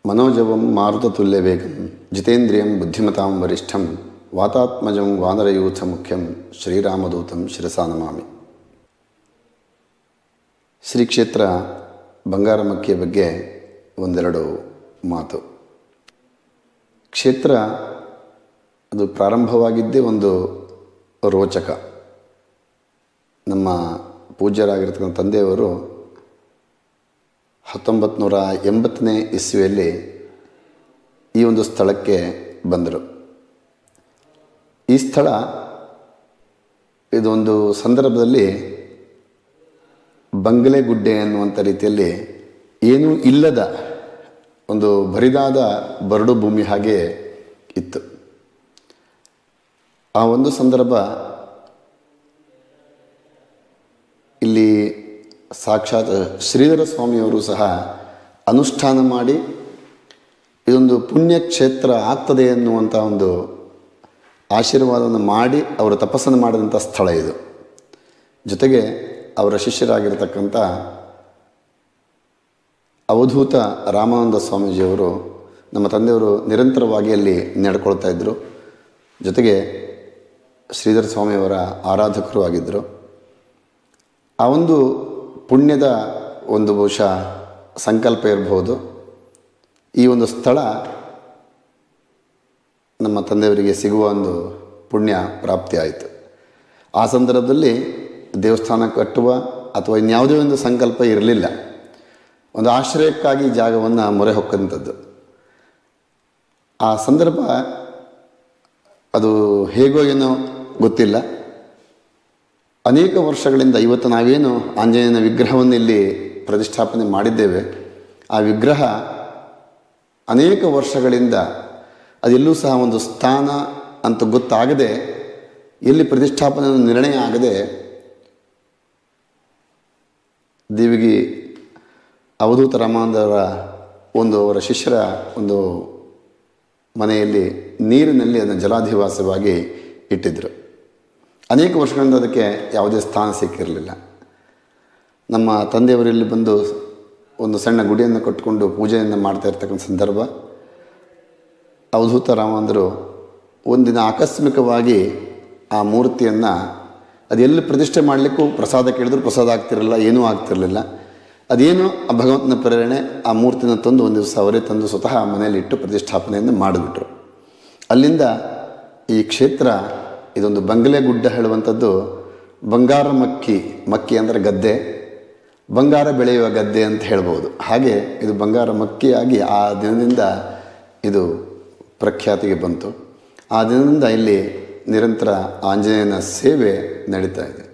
ಮನೋಜವಂ ಮಾರುತತುಲ್ಯ ವೇಗಂ ಜಿತೇಂದ್ರಿಯಂ ಬುದ್ಧಿಮತಾಂ ವರಿಷ್ಠಂ ವಾತಾತ್ಮಜಂ ವಾನರಯೂಥ ಮುಖ್ಯಂ ಶ್ರೀರಾಮದೂತಂ ಶಿರಸಾ ನಮಾಮಿ ಶ್ರೀ ಕ್ಷೇತ್ರ ಬಂಗಾರಮಕ್ಕಿಯ ಬಗ್ಗೆ ಒಂದೆರಡು ಮಾತು ಕ್ಷೇತ್ರ ಅದು ಪ್ರಾರಂಭವಾಗಿದ್ದೇ ಒಂದು ರೋಚಕ ನಮ್ಮ ಪೂಜ್ಯರಾಗಿರ್ತಕ್ಕಂಥ ತಂದೆಯವರು ಹತ್ತೊಂಬತ್ತು ನೂರ ಎಂಬತ್ತನೇ ಇಸ್ವಿಯಲ್ಲಿ ಈ ಒಂದು ಸ್ಥಳಕ್ಕೆ ಬಂದರು ಈ ಸ್ಥಳ ಇದೊಂದು ಸಂದರ್ಭದಲ್ಲಿ ಬಂಗಲೆಗುಡ್ಡೆ ಅನ್ನುವಂಥ ರೀತಿಯಲ್ಲಿ ಏನೂ ಇಲ್ಲದ ಒಂದು ಬರಿದಾದ ಬರಡು ಭೂಮಿ ಹಾಗೆ ಇತ್ತು ಆ ಒಂದು ಸಂದರ್ಭ ಇಲ್ಲಿ ಸಾಕ್ಷಾತ್ ಶ್ರೀಧರ ಸ್ವಾಮಿಯವರು ಸಹ ಅನುಷ್ಠಾನ ಮಾಡಿ ಇದೊಂದು ಪುಣ್ಯಕ್ಷೇತ್ರ ಆಗ್ತದೆ ಎನ್ನುವಂಥ ಒಂದು ಆಶೀರ್ವಾದವನ್ನು ಮಾಡಿ ಅವರು ತಪಸ್ಸನ್ನು ಮಾಡಿದಂಥ ಸ್ಥಳ ಇದು ಜೊತೆಗೆ ಅವರ ಶಿಷ್ಯರಾಗಿರ್ತಕ್ಕಂಥ ಅವಧೂತ ರಾಮಾನಂದ ಸ್ವಾಮೀಜಿಯವರು ನಮ್ಮ ತಂದೆಯವರು ನಿರಂತರವಾಗಿ ಅಲ್ಲಿ ನಡ್ಕೊಳ್ತಾ ಇದ್ದರು ಜೊತೆಗೆ ಶ್ರೀಧರ ಸ್ವಾಮಿಯವರ ಆರಾಧಕರು ಆಗಿದ್ದರು ಆ ಒಂದು ಪುಣ್ಯದ ಒಂದು ಬಹುಶಃ ಸಂಕಲ್ಪ ಇರಬಹುದು ಈ ಒಂದು ಸ್ಥಳ ನಮ್ಮ ತಂದೆಯವರಿಗೆ ಸಿಗುವ ಒಂದು ಪುಣ್ಯ ಪ್ರಾಪ್ತಿ ಆಯಿತು ಆ ಸಂದರ್ಭದಲ್ಲಿ ದೇವಸ್ಥಾನ ಕಟ್ಟುವ ಅಥವಾ ಇನ್ಯಾವುದೇ ಒಂದು ಸಂಕಲ್ಪ ಇರಲಿಲ್ಲ ಒಂದು ಆಶ್ರಯಕ್ಕಾಗಿ ಜಾಗವನ್ನು ಮೊರೆ ಹೊಕ್ಕಂಥದ್ದು ಆ ಸಂದರ್ಭ ಅದು ಹೇಗೋ ಏನೋ ಗೊತ್ತಿಲ್ಲ ಅನೇಕ ವರ್ಷಗಳಿಂದ ಇವತ್ತು ನಾವೇನು ಆಂಜನೇಯನ ವಿಗ್ರಹವನ್ನು ಇಲ್ಲಿ ಪ್ರತಿಷ್ಠಾಪನೆ ಮಾಡಿದ್ದೇವೆ ಆ ವಿಗ್ರಹ ಅನೇಕ ವರ್ಷಗಳಿಂದ ಅದೆಲ್ಲೂ ಸಹ ಒಂದು ಸ್ಥಾನ ಅಂತ ಗೊತ್ತಾಗದೆ ಎಲ್ಲಿ ಪ್ರತಿಷ್ಠಾಪನೆ ನಿರ್ಣಯ ಆಗದೆ ದೇವಿಗೆ ಅವಧೂತ ರಾಮಾನಂದವರ ಒಂದು ಅವರ ಶಿಷ್ಯರ ಒಂದು ಮನೆಯಲ್ಲಿ ನೀರಿನಲ್ಲಿ ಅದನ್ನು ಜಲಾಧಿವಾಸವಾಗಿ ಇಟ್ಟಿದ್ದರು ಅನೇಕ ವರ್ಷಗಳಿಂದ ಅದಕ್ಕೆ ಯಾವುದೇ ಸ್ಥಾನ ಸಿಕ್ಕಿರಲಿಲ್ಲ ನಮ್ಮ ತಂದೆಯವರಲ್ಲಿ ಬಂದು ಒಂದು ಸಣ್ಣ ಗುಡಿಯನ್ನು ಕಟ್ಟಿಕೊಂಡು ಪೂಜೆಯನ್ನು ಮಾಡ್ತಾ ಇರ್ತಕ್ಕಂಥ ಸಂದರ್ಭ ಅವಧೂತ ರಾಮಾನಂದರು ಒಂದಿನ ಆಕಸ್ಮಿಕವಾಗಿ ಆ ಮೂರ್ತಿಯನ್ನು ಅದು ಎಲ್ಲಿ ಪ್ರತಿಷ್ಠೆ ಮಾಡಲಿಕ್ಕೂ ಪ್ರಸಾದ ಕೇಳಿದ್ರು ಪ್ರಸಾದ ಆಗ್ತಿರಲಿಲ್ಲ ಏನೂ ಆಗ್ತಿರಲಿಲ್ಲ ಅದೇನು ಆ ಭಗವಂತನ ಪ್ರೇರಣೆ ಆ ಮೂರ್ತಿನ ತಂದು ಒಂದು ದಿವಸ ಅವರೇ ತಂದು ಸ್ವತಃ ಮನೆಯಲ್ಲಿ ಇಟ್ಟು ಪ್ರತಿಷ್ಠಾಪನೆಯನ್ನು ಮಾಡಿಬಿಟ್ರು ಅಲ್ಲಿಂದ ಈ ಕ್ಷೇತ್ರ ಇದೊಂದು ಬಂಗಲೆ ಗುಡ್ಡ ಹೇಳುವಂಥದ್ದು ಬಂಗಾರ ಮಕ್ಕಿ ಮಕ್ಕಿ ಅಂದರೆ ಗದ್ದೆ ಬಂಗಾರ ಬೆಳೆಯುವ ಗದ್ದೆ ಅಂತ ಹೇಳ್ಬೋದು ಹಾಗೆ ಇದು ಬಂಗಾರ ಮಕ್ಕಿಯಾಗಿ ಆ ದಿನದಿಂದ ಇದು ಪ್ರಖ್ಯಾತಿಗೆ ಬಂತು ಆ ದಿನದಿಂದ ಇಲ್ಲಿ ನಿರಂತರ ಆಂಜನೇಯನ ಸೇವೆ ನಡೀತಾ ಇದೆ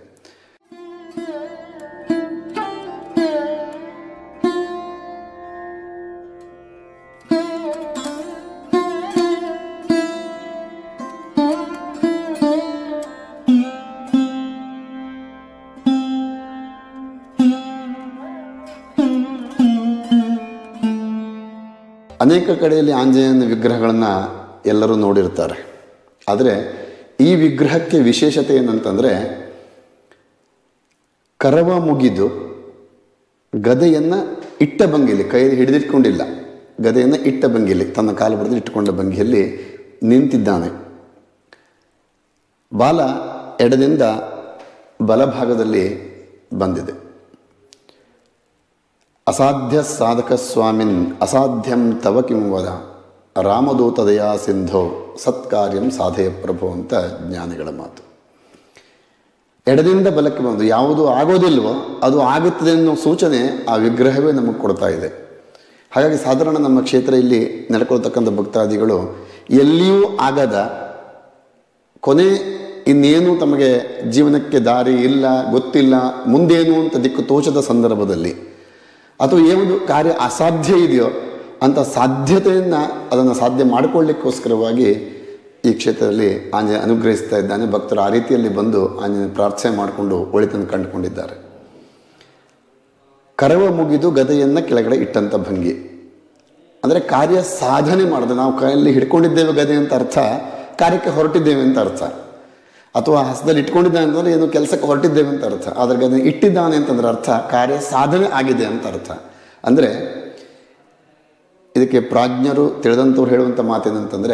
ಅನೇಕ ಕಡೆಯಲ್ಲಿ ಆಂಜನೇಯನ ವಿಗ್ರಹಗಳನ್ನು ಎಲ್ಲರೂ ನೋಡಿರ್ತಾರೆ ಆದರೆ ಈ ವಿಗ್ರಹಕ್ಕೆ ವಿಶೇಷತೆ ಏನಂತಂದರೆ ಕರವ ಮುಗಿದು ಗದೆಯನ್ನು ಇಟ್ಟ ಭಂಗಿಯಲ್ಲಿ ಕೈಯಲ್ಲಿ ಹಿಡಿದಿಟ್ಕೊಂಡಿಲ್ಲ ಗದೆಯನ್ನು ಇಟ್ಟ ಭಂಗಿಯಲ್ಲಿ ತನ್ನ ಕಾಲು ಬರೆದು ಇಟ್ಟುಕೊಂಡ ಭಂಗಿಯಲ್ಲಿ ನಿಂತಿದ್ದಾನೆ ಬಾಲ ಎಡದಿಂದ ಬಲಭಾಗದಲ್ಲಿ ಬಂದಿದೆ ಅಸಾಧ್ಯ ಸಾಧಕ ಸ್ವಾಮಿನ್ ಅಸಾಧ್ಯಂ ತವ ಕಿಂ ವದ ರಾಮದೂತ ದಯಾ ಸಿಂಧೋ ಸತ್ಕಾರ್ಯಂ ಸಾಧೆಯ ಪ್ರಭು ಅಂತ ಜ್ಞಾನಿಗಳ ಮಾತು ಎಡದಿಂದ ಬಲಕ್ಕೆ ಬಂದು ಯಾವುದು ಆಗೋದಿಲ್ವೋ ಅದು ಆಗುತ್ತದೆ ಅನ್ನೋ ಸೂಚನೆ ಆ ವಿಗ್ರಹವೇ ನಮಗೆ ಕೊಡ್ತಾ ಇದೆ ಹಾಗಾಗಿ ಸಾಧಾರಣ ನಮ್ಮ ಕ್ಷೇತ್ರ ಇಲ್ಲಿ ನಡ್ಕೊಳ್ತಕ್ಕಂಥ ಭಕ್ತಾದಿಗಳು ಎಲ್ಲಿಯೂ ಆಗದ ಕೊನೆ ಇನ್ನೇನು ತಮಗೆ ಜೀವನಕ್ಕೆ ದಾರಿ ಇಲ್ಲ ಗೊತ್ತಿಲ್ಲ ಮುಂದೇನು ಅಂತ ದಿಕ್ಕು ತೋಚದ ಸಂದರ್ಭದಲ್ಲಿ ಅಥವಾ ಏನು ಕಾರ್ಯ ಅಸಾಧ್ಯ ಇದೆಯೋ ಅಂಥ ಸಾಧ್ಯತೆಯನ್ನು ಅದನ್ನು ಸಾಧ್ಯ ಮಾಡಿಕೊಳ್ಳಿಕ್ಕೋಸ್ಕರವಾಗಿ ಈ ಕ್ಷೇತ್ರದಲ್ಲಿ ಆಂಜನೇಯ ಅನುಗ್ರಹಿಸ್ತಾ ಇದ್ದಾನೆ ಭಕ್ತರು ಆ ರೀತಿಯಲ್ಲಿ ಬಂದು ಆಂಜನೇಯ ಪ್ರಾರ್ಥನೆ ಮಾಡಿಕೊಂಡು ಒಳಿತನ್ನು ಕಂಡುಕೊಂಡಿದ್ದಾರೆ ಕರವ ಮುಗಿದು ಗದೆಯನ್ನು ಕೆಳಗಡೆ ಇಟ್ಟಂಥ ಭಂಗಿ ಅಂದರೆ ಕಾರ್ಯ ಸಾಧನೆ ಮಾಡಿದೆ ನಾವು ಕೈಯಲ್ಲಿ ಹಿಡ್ಕೊಂಡಿದ್ದೇವೆ ಗದೆ ಅಂತ ಅರ್ಥ ಕಾರ್ಯಕ್ಕೆ ಹೊರಟಿದ್ದೇವೆ ಅಂತ ಅರ್ಥ ಅಥವಾ ಹಸದಲ್ಲಿ ಇಟ್ಕೊಂಡಿದ್ದಾನೆ ಅಂತಂದರೆ ಏನು ಕೆಲಸಕ್ಕೆ ಹೊರಟಿದ್ದೇವೆ ಅಂತ ಅರ್ಥ ಅದ್ರ ಗದೆ ಇಟ್ಟಿದ್ದಾನೆ ಅಂತಂದ್ರೆ ಅರ್ಥ ಕಾರ್ಯ ಸಾಧನೆ ಆಗಿದೆ ಅಂತ ಅರ್ಥ ಅಂದರೆ ಇದಕ್ಕೆ ಪ್ರಾಜ್ಞರು ತಿಳಿದಂಥವ್ರು ಹೇಳುವಂಥ ಮಾತೇನಂತಂದರೆ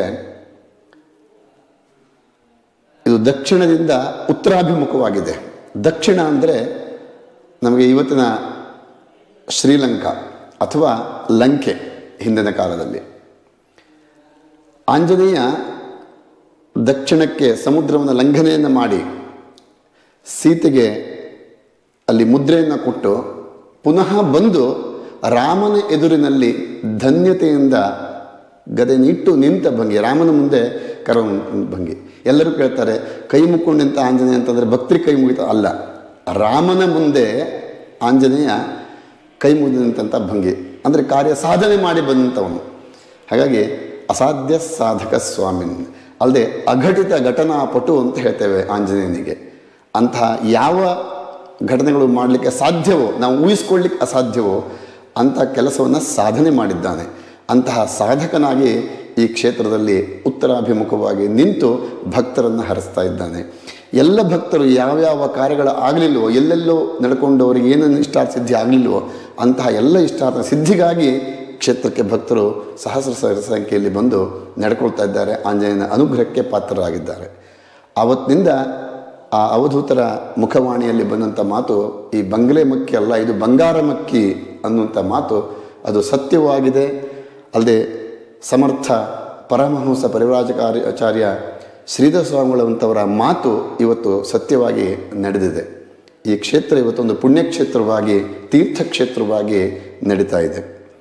ಇದು ದಕ್ಷಿಣದಿಂದ ಉತ್ತರಾಭಿಮುಖವಾಗಿದೆ ದಕ್ಷಿಣ ಅಂದರೆ ನಮಗೆ ಇವತ್ತಿನ ಶ್ರೀಲಂಕಾ ಅಥವಾ ಲಂಕೆ ಹಿಂದಿನ ಕಾಲದಲ್ಲಿ ಆಂಜನೇಯ ದಕ್ಷಿಣಕ್ಕೆ ಸಮುದ್ರವನ್ನು ಲಂಘನೆಯನ್ನು ಮಾಡಿ ಸೀತೆಗೆ ಅಲ್ಲಿ ಮುದ್ರೆಯನ್ನು ಕೊಟ್ಟು ಪುನಃ ಬಂದು ರಾಮನ ಎದುರಿನಲ್ಲಿ ಧನ್ಯತೆಯಿಂದ ಗದೆನಿಟ್ಟು ನಿಂತ ಭಂಗಿ ರಾಮನ ಮುಂದೆ ಕರ ಭಂಗಿ ಎಲ್ಲರೂ ಕೇಳ್ತಾರೆ ಕೈ ಮುಕ್ಕೊಂಡು ನಿಂತ ಆಂಜನೇಯ ಅಂತಂದರೆ ಭಕ್ತರಿ ಕೈ ಮುಗಿತ ಅಲ್ಲ ರಾಮನ ಮುಂದೆ ಆಂಜನೇಯ ಕೈ ಮುಗಿದು ನಿಂತಂಥ ಭಂಗಿ ಅಂದರೆ ಕಾರ್ಯ ಸಾಧನೆ ಮಾಡಿ ಬಂದಂಥವನು ಹಾಗಾಗಿ ಅಸಾಧ್ಯ ಸಾಧಕ ಸ್ವಾಮಿನ್ ಅಲ್ಲದೆ ಅಘಟಿತ ಘಟನಾಪಟು ಅಂತ ಹೇಳ್ತೇವೆ ಆಂಜನೇಯನಿಗೆ ಅಂತಹ ಯಾವ ಘಟನೆಗಳು ಮಾಡಲಿಕ್ಕೆ ಸಾಧ್ಯವೋ ನಾವು ಊಹಿಸ್ಕೊಳ್ಳಿಕ್ಕೆ ಅಸಾಧ್ಯವೋ ಅಂತಹ ಕೆಲಸವನ್ನು ಸಾಧನೆ ಮಾಡಿದ್ದಾನೆ ಅಂತಹ ಸಾಧಕನಾಗಿ ಈ ಕ್ಷೇತ್ರದಲ್ಲಿ ಉತ್ತರಾಭಿಮುಖವಾಗಿ ನಿಂತು ಭಕ್ತರನ್ನು ಹರಿಸ್ತಾ ಇದ್ದಾನೆ ಎಲ್ಲ ಭಕ್ತರು ಯಾವ್ಯಾವ ಕಾರ್ಯಗಳು ಆಗಲಿಲ್ವೋ ಎಲ್ಲೆಲ್ಲೋ ನಡ್ಕೊಂಡು ಅವರಿಗೆ ಏನೇನು ಇಷ್ಟಾರ್ಥ ಸಿದ್ಧಿ ಆಗಲಿಲ್ವೋ ಅಂತಹ ಎಲ್ಲ ಇಷ್ಟಾರ್ಥ ಸಿದ್ಧಿಗಾಗಿ ಕ್ಷೇತ್ರಕ್ಕೆ ಭಕ್ತರು ಸಹಸ್ರ ಸಹಸ್ರ ಸಂಖ್ಯೆಯಲ್ಲಿ ಬಂದು ನಡ್ಕೊಳ್ತಾ ಇದ್ದಾರೆ ಆಂಜನೇಯನ ಅನುಗ್ರಹಕ್ಕೆ ಪಾತ್ರರಾಗಿದ್ದಾರೆ ಆವತ್ತಿನಿಂದ ಆ ಅವಧೂತರ ಮುಖವಾಣಿಯಲ್ಲಿ ಬಂದಂಥ ಮಾತು ಈ ಬಂಗ್ಲೆ ಮಕ್ಕಿ ಅಲ್ಲ ಇದು ಬಂಗಾರ ಮಕ್ಕಿ ಅನ್ನುವಂಥ ಮಾತು ಅದು ಸತ್ಯವಾಗಿದೆ ಅಲ್ಲದೆ ಸಮರ್ಥ ಪರಮಹಂಸ ಪರಿವ್ರಾಜಕಾರಿ ಆಚಾರ್ಯ ಶ್ರೀಧರ ಸ್ವಾಮಿಗಳಂಥವರ ಮಾತು ಇವತ್ತು ಸತ್ಯವಾಗಿ ನಡೆದಿದೆ ಈ ಕ್ಷೇತ್ರ ಇವತ್ತೊಂದು ಪುಣ್ಯಕ್ಷೇತ್ರವಾಗಿ ತೀರ್ಥಕ್ಷೇತ್ರವಾಗಿ ನಡೀತಾ ಇದೆ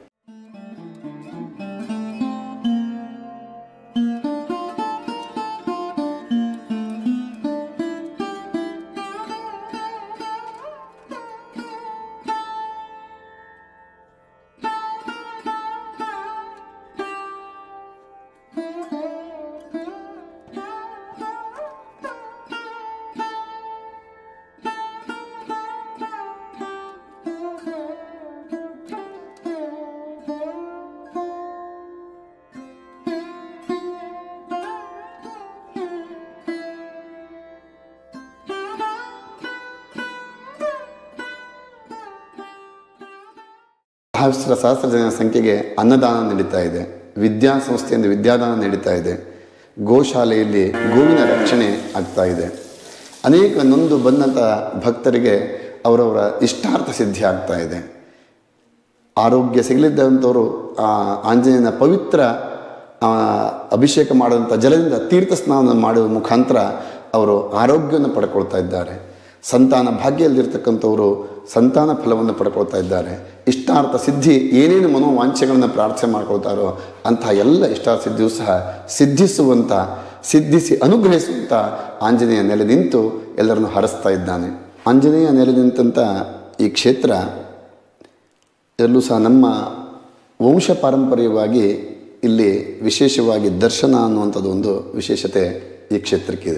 ಸಹಸ್ರ ಸಹಸ್ರ ಜನ ಸಂಖ್ಯೆಗೆ ಅನ್ನದಾನ ನಡೀತಾ ಇದೆ ವಿದ್ಯಾಸಂಸ್ಥೆಯಿಂದ ವಿದ್ಯಾದಾನ ನಡೀತಾ ಇದೆ ಗೋಶಾಲೆಯಲ್ಲಿ ಗೋವಿನ ರಕ್ಷಣೆ ಆಗ್ತಾ ಇದೆ ಅನೇಕ ನೊಂದು ಬಂದಂಥ ಭಕ್ತರಿಗೆ ಅವರವರ ಇಷ್ಟಾರ್ಥ ಸಿದ್ಧಿ ಆಗ್ತಾ ಇದೆ ಆರೋಗ್ಯ ಸಿಗಲಿದ್ದಂಥವರು ಆ ಆಂಜನೇಯನ ಪವಿತ್ರ ಆ, ಅಭಿಷೇಕ ಮಾಡುವಂಥ ಜಲದಿಂದ ತೀರ್ಥ ಸ್ನಾನ ಮಾಡುವ ಮುಖಾಂತರ ಅವರು ಆರೋಗ್ಯವನ್ನು ಪಡ್ಕೊಳ್ತಾ ಇದ್ದಾರೆ ಸಂತಾನ ಭಾಗ್ಯ ಇಲ್ದಿರ್ತಕ್ಕಂಥವರು ಸಂತಾನ ಫಲವನ್ನು ಪಡ್ಕೊಳ್ತಾ ಇದ್ದಾರೆ ಇಷ್ಟಾರ್ಥ ಸಿದ್ಧಿ ಏನೇನು ಮನೋವಾಂಛೆಗಳನ್ನು ಪ್ರಾರ್ಥನೆ ಮಾಡ್ಕೊಳ್ತಾರೋ ಅಂತಹ ಎಲ್ಲ ಇಷ್ಟಾರ್ಥ ಸಿದ್ಧಿಯೂ ಸಹ ಸಿದ್ಧಿಸುವಂಥ ಸಿದ್ಧಿಸಿ ಅನುಗ್ರಹಿಸುವಂಥ ಆಂಜನೇಯ ನೆಲೆ ನಿಂತು ಎಲ್ಲರನ್ನು ಹರಿಸ್ತಾ ಇದ್ದಾನೆ ಆಂಜನೇಯ ನೆಲೆ ನಿಂತಂಥ ಈ ಕ್ಷೇತ್ರ ಎಲ್ಲೂ ಸಹ ನಮ್ಮ ವಂಶ ಪಾರಂಪರ್ಯವಾಗಿ ಇಲ್ಲಿ ವಿಶೇಷವಾಗಿ ದರ್ಶನ ಅನ್ನುವಂಥದ್ದು ಒಂದು ವಿಶೇಷತೆ ಈ ಕ್ಷೇತ್ರಕ್ಕಿದೆ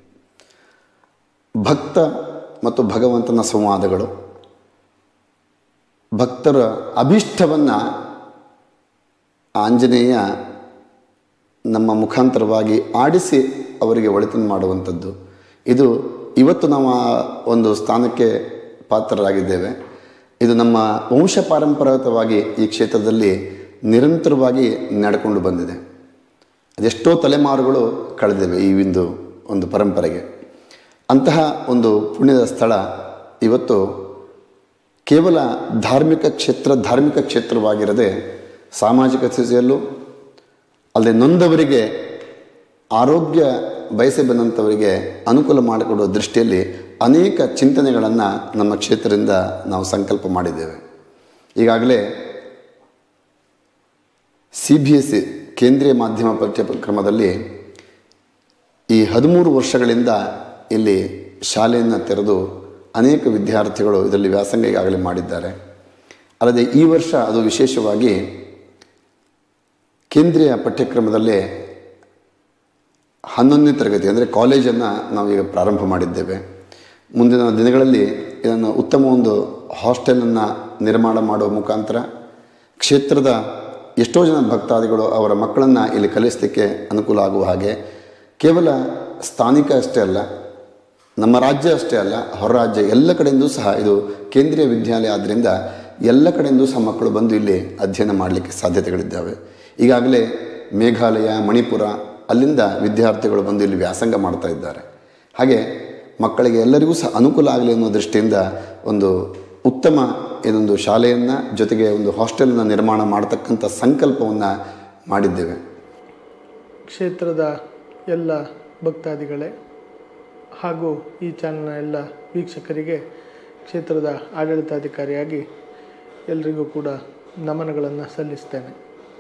ಭಕ್ತ ಮತ್ತು ಭಗವಂತನ ಸಂವಾದಗಳು ಭಕ್ತರ ಅಭೀಷ್ಟವನ್ನು ಆಂಜನೇಯ ನಮ್ಮ ಮುಖಾಂತರವಾಗಿ ಆಡಿಸಿ ಅವರಿಗೆ ಒಳಿತನ್ನು ಮಾಡುವಂಥದ್ದು ಇದು ಇವತ್ತು ನಾವು ಆ ಒಂದು ಸ್ಥಾನಕ್ಕೆ ಪಾತ್ರರಾಗಿದ್ದೇವೆ ಇದು ನಮ್ಮ ವಂಶ ಪಾರಂಪರಿಕವಾಗಿ ಈ ಕ್ಷೇತ್ರದಲ್ಲಿ ನಿರಂತರವಾಗಿ ನಡ್ಕೊಂಡು ಬಂದಿದೆ ಅದೆಷ್ಟೋ ತಲೆಮಾರುಗಳು ಕಳೆದಿವೆ ಈ ಒಂದು ಒಂದು ಪರಂಪರೆಗೆ ಅಂತಹ ಒಂದು ಪುಣ್ಯದ ಸ್ಥಳ ಇವತ್ತು ಕೇವಲ ಧಾರ್ಮಿಕ ಕ್ಷೇತ್ರ ಧಾರ್ಮಿಕ ಕ್ಷೇತ್ರವಾಗಿರದೆ ಸಾಮಾಜಿಕ ಸ್ಥಿತಿಯಲ್ಲೂ ಅಲ್ಲದೆ ನೊಂದವರಿಗೆ ಆರೋಗ್ಯ ಬಯಸಿ ಬಂದಂಥವರಿಗೆ ಅನುಕೂಲ ಮಾಡಿಕೊಡುವ ದೃಷ್ಟಿಯಲ್ಲಿ ಅನೇಕ ಚಿಂತನೆಗಳನ್ನು ನಮ್ಮ ಕ್ಷೇತ್ರದಿಂದ ನಾವು ಸಂಕಲ್ಪ ಮಾಡಿದ್ದೇವೆ ಈಗಾಗಲೇ ಸಿ ಬಿ ಎಸ್ ಸಿ ಕೇಂದ್ರೀಯ ಮಾಧ್ಯಮ ಪಠ್ಯಕ್ರಮದಲ್ಲಿ ಈ ಹದಿಮೂರು ವರ್ಷಗಳಿಂದ ಇಲ್ಲಿ ಶಾಲೆಯನ್ನು ತೆರೆದು ಅನೇಕ ವಿದ್ಯಾರ್ಥಿಗಳು ಇದರಲ್ಲಿ ವ್ಯಾಸಂಗ ಈಗಾಗಲೇ ಮಾಡಿದ್ದಾರೆ ಅಲ್ಲದೆ ಈ ವರ್ಷ ಅದು ವಿಶೇಷವಾಗಿ ಕೇಂದ್ರೀಯ ಪಠ್ಯಕ್ರಮದಲ್ಲೇ ಹನ್ನೊಂದನೇ ತರಗತಿ ಅಂದರೆ ಕಾಲೇಜನ್ನು ನಾವೀಗ ಪ್ರಾರಂಭ ಮಾಡಿದ್ದೇವೆ ಮುಂದಿನ ದಿನಗಳಲ್ಲಿ ಇದನ್ನು ಉತ್ತಮ ಒಂದು ಹಾಸ್ಟೆಲನ್ನು ನಿರ್ಮಾಣ ಮಾಡುವ ಮುಖಾಂತರ ಕ್ಷೇತ್ರದ ಎಷ್ಟೋ ಜನ ಭಕ್ತಾದಿಗಳು ಅವರ ಮಕ್ಕಳನ್ನು ಇಲ್ಲಿ ಕಲಿಸಲಿಕ್ಕೆ ಅನುಕೂಲ ಆಗುವ ಹಾಗೆ ಕೇವಲ ಸ್ಥಾನಿಕ ಅಷ್ಟೇ ಅಲ್ಲ ನಮ್ಮ ರಾಜ್ಯ ಅಷ್ಟೇ ಅಲ್ಲ ಹೊರ ರಾಜ್ಯ ಎಲ್ಲ ಕಡೆಯಿಂದೂ ಸಹ ಇದು ಕೇಂದ್ರೀಯ ವಿದ್ಯಾಲಯ ಆದ್ದರಿಂದ ಎಲ್ಲ ಕಡೆಯಿಂದ ಸಹ ಮಕ್ಕಳು ಬಂದು ಇಲ್ಲಿ ಅಧ್ಯಯನ ಮಾಡಲಿಕ್ಕೆ ಸಾಧ್ಯತೆಗಳಿದ್ದಾವೆ ಈಗಾಗಲೇ ಮೇಘಾಲಯ ಮಣಿಪುರ ಅಲ್ಲಿಂದ ವಿದ್ಯಾರ್ಥಿಗಳು ಬಂದು ಇಲ್ಲಿ ವ್ಯಾಸಂಗ ಮಾಡ್ತಾ ಇದ್ದಾರೆ ಹಾಗೆ ಮಕ್ಕಳಿಗೆ ಎಲ್ಲರಿಗೂ ಸಹ ಅನುಕೂಲ ಆಗಲಿ ಅನ್ನೋ ದೃಷ್ಟಿಯಿಂದ ಒಂದು ಉತ್ತಮ ಏನೊಂದು ಶಾಲೆಯನ್ನು ಜೊತೆಗೆ ಒಂದು ಹಾಸ್ಟೆಲನ್ನು ನಿರ್ಮಾಣ ಮಾಡತಕ್ಕಂಥ ಸಂಕಲ್ಪವನ್ನು ಮಾಡಿದ್ದೇವೆ ಕ್ಷೇತ್ರದ ಎಲ್ಲ ಭಕ್ತಾದಿಗಳೇ ಹಾಗೂ ಈ ಚಾನಲ್ನ ಎಲ್ಲ ವೀಕ್ಷಕರಿಗೆ ಕ್ಷೇತ್ರದ ಆಡಳಿತಾಧಿಕಾರಿಯಾಗಿ ಎಲ್ರಿಗೂ ಕೂಡ ನಮನಗಳನ್ನು ಸಲ್ಲಿಸ್ತೇನೆ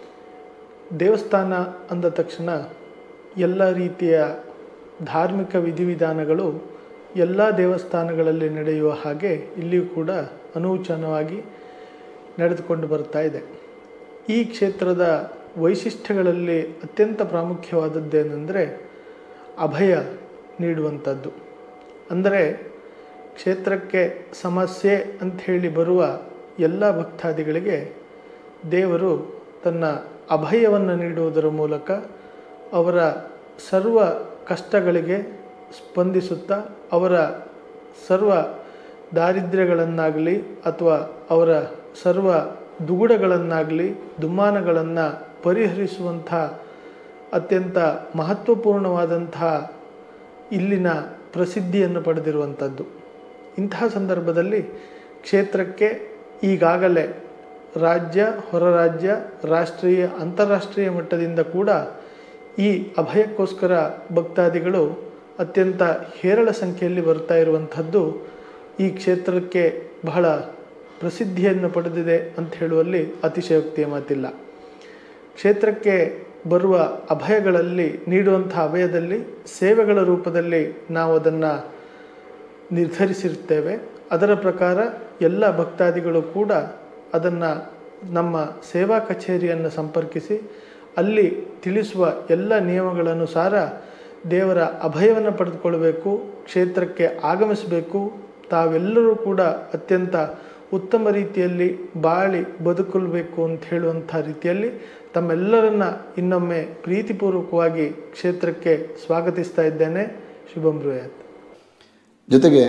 ದೇವಸ್ಥಾನ ಅಂದ ತಕ್ಷಣ ಎಲ್ಲ ರೀತಿಯ ಧಾರ್ಮಿಕ ವಿಧಿವಿಧಾನಗಳು ಎಲ್ಲ ದೇವಸ್ಥಾನಗಳಲ್ಲಿ ನಡೆಯುವ ಹಾಗೆ ಇಲ್ಲಿಯೂ ಕೂಡ ಅನೂಚನವಾಗಿ ನಡೆದುಕೊಂಡು ಬರ್ತಾ ಇದೆ ಈ ಕ್ಷೇತ್ರದ ವೈಶಿಷ್ಟ್ಯಗಳಲ್ಲಿ ಅತ್ಯಂತ ಪ್ರಾಮುಖ್ಯವಾದದ್ದೇನೆಂದರೆ ಅಭಯ ನೀಡುವಂಥದ್ದು ಅಂದರೆ ಕ್ಷೇತ್ರಕ್ಕೆ ಸಮಸ್ಯೆ ಅಂಥೇಳಿ ಬರುವ ಎಲ್ಲ ಭಕ್ತಾದಿಗಳಿಗೆ ದೇವರು ತನ್ನ ಅಭಯವನ್ನು ನೀಡುವುದರ ಮೂಲಕ ಅವರ ಸರ್ವ ಕಷ್ಟಗಳಿಗೆ ಸ್ಪಂದಿಸುತ್ತಾ ಅವರ ಸರ್ವ ದಾರಿದ್ರ್ಯಗಳನ್ನಾಗಲಿ ಅಥವಾ ಅವರ ಸರ್ವ ದುಗುಡಗಳನ್ನಾಗಲಿ ದುಮ್ಮಾನಗಳನ್ನು ಪರಿಹರಿಸುವಂಥ ಅತ್ಯಂತ ಮಹತ್ವಪೂರ್ಣವಾದಂತಹ ಇಲ್ಲಿನ ಪ್ರಸಿದ್ಧಿಯನ್ನು ಪಡೆದಿರುವಂಥದ್ದು ಇಂತಹ ಸಂದರ್ಭದಲ್ಲಿ ಕ್ಷೇತ್ರಕ್ಕೆ ಈಗಾಗಲೇ ರಾಜ್ಯ ಹೊರ ರಾಜ್ಯ ರಾಷ್ಟ್ರೀಯ ಅಂತಾರಾಷ್ಟ್ರೀಯ ಮಟ್ಟದಿಂದ ಕೂಡ ಈ ಅಭಯಕ್ಕೋಸ್ಕರ ಭಕ್ತಾದಿಗಳು ಅತ್ಯಂತ ಹೇರಳ ಸಂಖ್ಯೆಯಲ್ಲಿ ಬರ್ತಾ ಇರುವಂಥದ್ದು ಈ ಕ್ಷೇತ್ರಕ್ಕೆ ಬಹಳ ಪ್ರಸಿದ್ಧಿಯನ್ನು ಪಡೆದಿದೆ ಅಂತ ಹೇಳುವಲ್ಲಿ ಅತಿಶಯೋಕ್ತಿಯ ಮಾತಿಲ್ಲ ಕ್ಷೇತ್ರಕ್ಕೆ ಬರುವ ಅಭಯಗಳಲ್ಲಿ ನೀಡುವಂಥ ಅಭಯದಲ್ಲಿ ಸೇವೆಗಳ ರೂಪದಲ್ಲಿ ನಾವು ಅದನ್ನು ನಿರ್ಧರಿಸಿರ್ತೇವೆ ಅದರ ಪ್ರಕಾರ ಎಲ್ಲ ಭಕ್ತಾದಿಗಳು ಕೂಡ ಅದನ್ನು ನಮ್ಮ ಸೇವಾ ಕಚೇರಿಯನ್ನು ಸಂಪರ್ಕಿಸಿ ಅಲ್ಲಿ ತಿಳಿಸುವ ಎಲ್ಲ ನಿಯಮಗಳನುಸಾರ ದೇವರ ಅಭಯವನ್ನು ಪಡೆದುಕೊಳ್ಳಬೇಕು ಕ್ಷೇತ್ರಕ್ಕೆ ಆಗಮಿಸಬೇಕು ತಾವೆಲ್ಲರೂ ಕೂಡ ಅತ್ಯಂತ ಉತ್ತಮ ರೀತಿಯಲ್ಲಿ ಬಾಳಿ ಬದುಕಬೇಕು ಅಂತ ಹೇಳುವಂಥ ರೀತಿಯಲ್ಲಿ ತಮ್ಮೆಲ್ಲರನ್ನ ಇನ್ನೊಮ್ಮೆ ಪ್ರೀತಿಪೂರ್ವಕವಾಗಿ ಕ್ಷೇತ್ರಕ್ಕೆ ಸ್ವಾಗತಿಸ್ತಾ ಇದ್ದೇನೆ ಶುಭಂ ಬ್ರೂಯಾತ್ ಜೊತೆಗೆ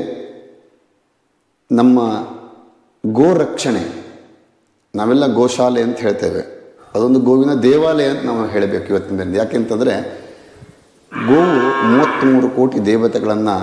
ನಮ್ಮ ಗೋ ರಕ್ಷಣೆ ನಾವೆಲ್ಲ ಗೋಶಾಲೆ ಅಂತ ಹೇಳ್ತೇವೆ ಅದೊಂದು ಗೋವಿನ ದೇವಾಲಯ ಅಂತ ನಾವು ಹೇಳಬೇಕು ಇವತ್ತಿನ ದಿನ ಯಾಕೆಂತಂದರೆ ಗೋವು ಮೂವತ್ತ್ಮೂರು ಕೋಟಿ ದೇವತೆಗಳನ್ನು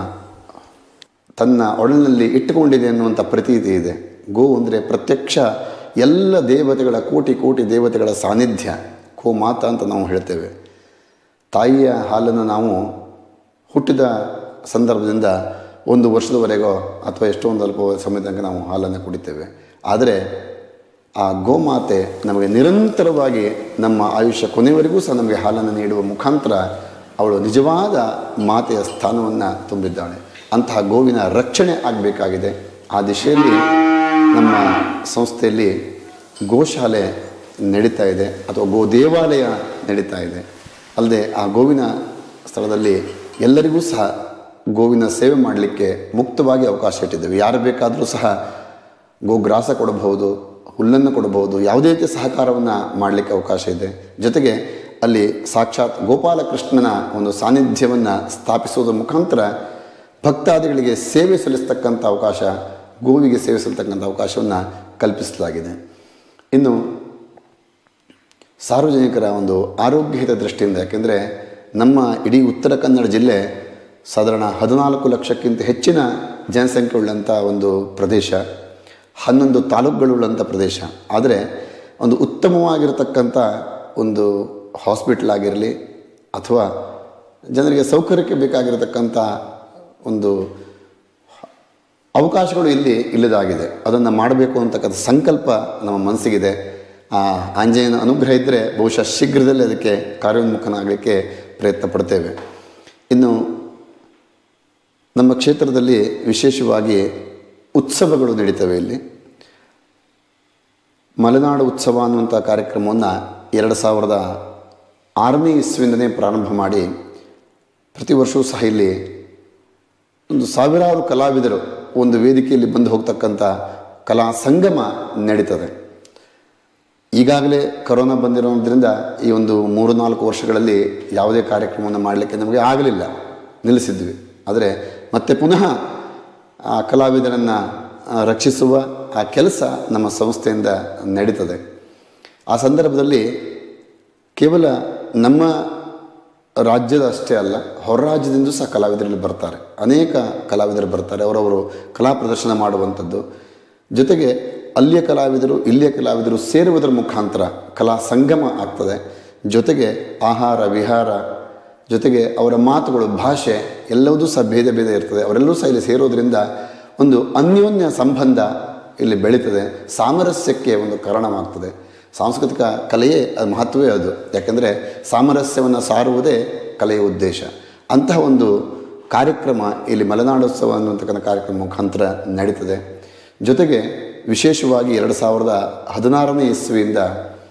ತನ್ನ ಒಡಲಿನಲ್ಲಿ ಇಟ್ಟುಕೊಂಡಿದೆ ಅನ್ನುವಂಥ ಪ್ರತೀತಿ ಇದೆ ಗೋವು ಅಂದರೆ ಪ್ರತ್ಯಕ್ಷ ಎಲ್ಲ ದೇವತೆಗಳ ಕೋಟಿ ಕೋಟಿ ದೇವತೆಗಳ ಸಾನ್ನಿಧ್ಯ ಗೋ ಮಾತಾ ಅಂತ ನಾವು ಹೇಳ್ತೇವೆ ತಾಯಿಯ ಹಾಲನ್ನು ನಾವು ಹುಟ್ಟಿದ ಸಂದರ್ಭದಿಂದ ಒಂದು ವರ್ಷದವರೆಗೋ ಅಥವಾ ಎಷ್ಟೋ ಒಂದು ಅಲ್ಪ ಸಮಯ ತನಕ ನಾವು ಹಾಲನ್ನು ಕುಡಿತೇವೆ ಆದರೆ ಆ ಗೋಮಾತೆ ನಮಗೆ ನಿರಂತರವಾಗಿ ನಮ್ಮ ಆಯುಷ್ಯ ಕೊನೆಯವರೆಗೂ ಸಹ ನಮಗೆ ಹಾಲನ್ನು ನೀಡುವ ಮುಖಾಂತರ ಅವಳು ನಿಜವಾದ ಮಾತೆಯ ಸ್ಥಾನವನ್ನು ತುಂಬಿದ್ದಾಳೆ ಅಂತಹ ಗೋವಿನ ರಕ್ಷಣೆ ಆಗಬೇಕಾಗಿದೆ ಆ ದಿಶೆಯಲ್ಲಿ ನಮ್ಮ ಸಂಸ್ಥೆಯಲ್ಲಿ ಗೋಶಾಲೆ ನಡೀತಾ ಇದೆ ಅಥವಾ ಗೋ ದೇವಾಲಯ ನಡೀತಾ ಇದೆ ಅಲ್ಲದೆ ಆ ಗೋವಿನ ಸ್ಥಳದಲ್ಲಿ ಎಲ್ಲರಿಗೂ ಸಹ ಗೋವಿನ ಸೇವೆ ಮಾಡಲಿಕ್ಕೆ ಮುಕ್ತವಾಗಿ ಅವಕಾಶ ಇಟ್ಟಿದ್ದೇವೆ ಯಾರು ಬೇಕಾದರೂ ಸಹ ಗೋಗ್ರಾಸ ಕೊಡಬಹುದು ಹುಲ್ಲನ್ನು ಕೊಡಬಹುದು ಯಾವುದೇ ರೀತಿಯ ಸಹಕಾರವನ್ನು ಮಾಡಲಿಕ್ಕೆ ಅವಕಾಶ ಇದೆ ಜೊತೆಗೆ ಅಲ್ಲಿ ಸಾಕ್ಷಾತ್ ಗೋಪಾಲಕೃಷ್ಣನ ಒಂದು ಸಾನ್ನಿಧ್ಯವನ್ನು ಸ್ಥಾಪಿಸುವುದರ ಮುಖಾಂತರ ಭಕ್ತಾದಿಗಳಿಗೆ ಸೇವೆ ಸಲ್ಲಿಸ್ತಕ್ಕಂಥ ಅವಕಾಶ ಗೋವಿಗೆ ಸೇವೆ ಸಲ್ಲಿಸ್ತಕ್ಕಂಥ ಅವಕಾಶವನ್ನು ಕಲ್ಪಿಸಲಾಗಿದೆ ಇನ್ನು ಸಾರ್ವಜನಿಕರ ಒಂದು ಆರೋಗ್ಯದ ದೃಷ್ಟಿಯಿಂದ ಯಾಕೆಂದರೆ ನಮ್ಮ ಇಡೀ ಉತ್ತರ ಕನ್ನಡ ಜಿಲ್ಲೆ ಸಾಧಾರಣ ಹದಿನಾಲ್ಕು ಲಕ್ಷಕ್ಕಿಂತ ಹೆಚ್ಚಿನ ಜನಸಂಖ್ಯೆ ಉಳ್ಳಂಥ ಒಂದು ಪ್ರದೇಶ ಹನ್ನೊಂದು ತಾಲೂಕುಗಳುಳ್ಳಂಥ ಪ್ರದೇಶ ಆದರೆ ಒಂದು ಉತ್ತಮವಾಗಿರತಕ್ಕಂಥ ಒಂದು ಹಾಸ್ಪಿಟ್ಲ್ ಆಗಿರಲಿ ಅಥವಾ ಜನರಿಗೆ ಸೌಕರ್ಯಕ್ಕೆ ಬೇಕಾಗಿರತಕ್ಕಂಥ ಒಂದು ಅವಕಾಶಗಳು ಇಲ್ಲಿ ಇಲ್ಲದಾಗಿದೆ ಅದನ್ನು ಮಾಡಬೇಕು ಅಂತಕ್ಕಂಥ ಸಂಕಲ್ಪ ನಮ್ಮ ಮನಸ್ಸಿಗಿದೆ ಆ ಆಂಜನೇಯನ ಅನುಗ್ರಹ ಇದ್ದರೆ ಬಹುಶಃ ಶೀಘ್ರದಲ್ಲೇ ಅದಕ್ಕೆ ಕಾರ್ಯೋನ್ಮುಖನಾಗಲಿಕ್ಕೆ ಪ್ರಯತ್ನ ಪಡ್ತೇವೆ ಇನ್ನು ನಮ್ಮ ಕ್ಷೇತ್ರದಲ್ಲಿ ವಿಶೇಷವಾಗಿ ಉತ್ಸವಗಳು ನಡೀತವೆ ಇಲ್ಲಿ ಮಲೆನಾಡು ಉತ್ಸವ ಅನ್ನುವಂಥ ಕಾರ್ಯಕ್ರಮವನ್ನು ಎರಡು ಸಾವಿರದ ಆರನೇ ಇಸ್ವಿಯಿಂದನೇ ಪ್ರಾರಂಭ ಮಾಡಿ ಪ್ರತಿ ವರ್ಷವೂ ಸಹ ಇಲ್ಲಿ ಒಂದು ಸಾವಿರಾರು ಕಲಾವಿದರು ಒಂದು ವೇದಿಕೆಯಲ್ಲಿ ಬಂದು ಹೋಗ್ತಕ್ಕಂಥ ಕಲಾ ಸಂಗಮ ನಡೀತದೆ ಈಗಾಗಲೇ ಕರೋನಾ ಬಂದಿರೋದ್ರಿಂದ ಈ ಒಂದು ಮೂರು ನಾಲ್ಕು ವರ್ಷಗಳಲ್ಲಿ ಯಾವುದೇ ಕಾರ್ಯಕ್ರಮವನ್ನು ಮಾಡಲಿಕ್ಕೆ ನಮಗೆ ಆಗಲಿಲ್ಲ ನಿಲ್ಲಿಸಿದ್ವಿ ಆದರೆ ಮತ್ತೆ ಪುನಃ ಆ ಕಲಾವಿದರನ್ನು ರಕ್ಷಿಸುವ ಆ ಕೆಲಸ ನಮ್ಮ ಸಂಸ್ಥೆಯಿಂದ ನಡೀತದೆ ಆ ಸಂದರ್ಭದಲ್ಲಿ ಕೇವಲ ನಮ್ಮ ರಾಜ್ಯದ ಅಷ್ಟೇ ಅಲ್ಲ ಹೊರ ರಾಜ್ಯದಿಂದ ಸಹ ಕಲಾವಿದರಲ್ಲಿ ಬರ್ತಾರೆ ಅನೇಕ ಕಲಾವಿದರು ಬರ್ತಾರೆ ಅವರವರು ಕಲಾ ಪ್ರದರ್ಶನ ಮಾಡುವಂಥದ್ದು ಜೊತೆಗೆ ಅಲ್ಲಿಯ ಕಲಾವಿದರು ಇಲ್ಲಿಯ ಕಲಾವಿದರು ಸೇರುವುದರ ಮುಖಾಂತರ ಕಲಾ ಸಂಗಮ ಆಗ್ತದೆ ಜೊತೆಗೆ ಆಹಾರ ವಿಹಾರ ಜೊತೆಗೆ ಅವರ ಮಾತುಗಳು ಭಾಷೆ ಎಲ್ಲವೂ ಸಹ ಭೇದ ಭೇದ ಇರ್ತದೆ ಅವರೆಲ್ಲರೂ ಸಹ ಇಲ್ಲಿ ಸೇರೋದ್ರಿಂದ ಒಂದು ಅನ್ಯೋನ್ಯ ಸಂಬಂಧ ಇಲ್ಲಿ ಬೆಳೀತದೆ ಸಾಮರಸ್ಯಕ್ಕೆ ಒಂದು ಕಾರಣವಾಗ್ತದೆ ಸಾಂಸ್ಕೃತಿಕ ಕಲೆಯೇ ಅದು ಮಹತ್ವವೇ ಅದು ಯಾಕೆಂದರೆ ಸಾಮರಸ್ಯವನ್ನು ಸಾರುವುದೇ ಕಲೆಯ ಉದ್ದೇಶ ಅಂತಹ ಒಂದು ಕಾರ್ಯಕ್ರಮ ಇಲ್ಲಿ ಮಲೆನಾಡೋತ್ಸವ ಅನ್ನುವಂತಕ್ಕಂಥ ಕಾರ್ಯಕ್ರಮ ಮುಖಾಂತರ ನಡೀತದೆ ಜೊತೆಗೆ ವಿಶೇಷವಾಗಿ ಎರಡು ಸಾವಿರದ ಹದಿನಾರನೇ ಇಸ್ವಿಯಿಂದ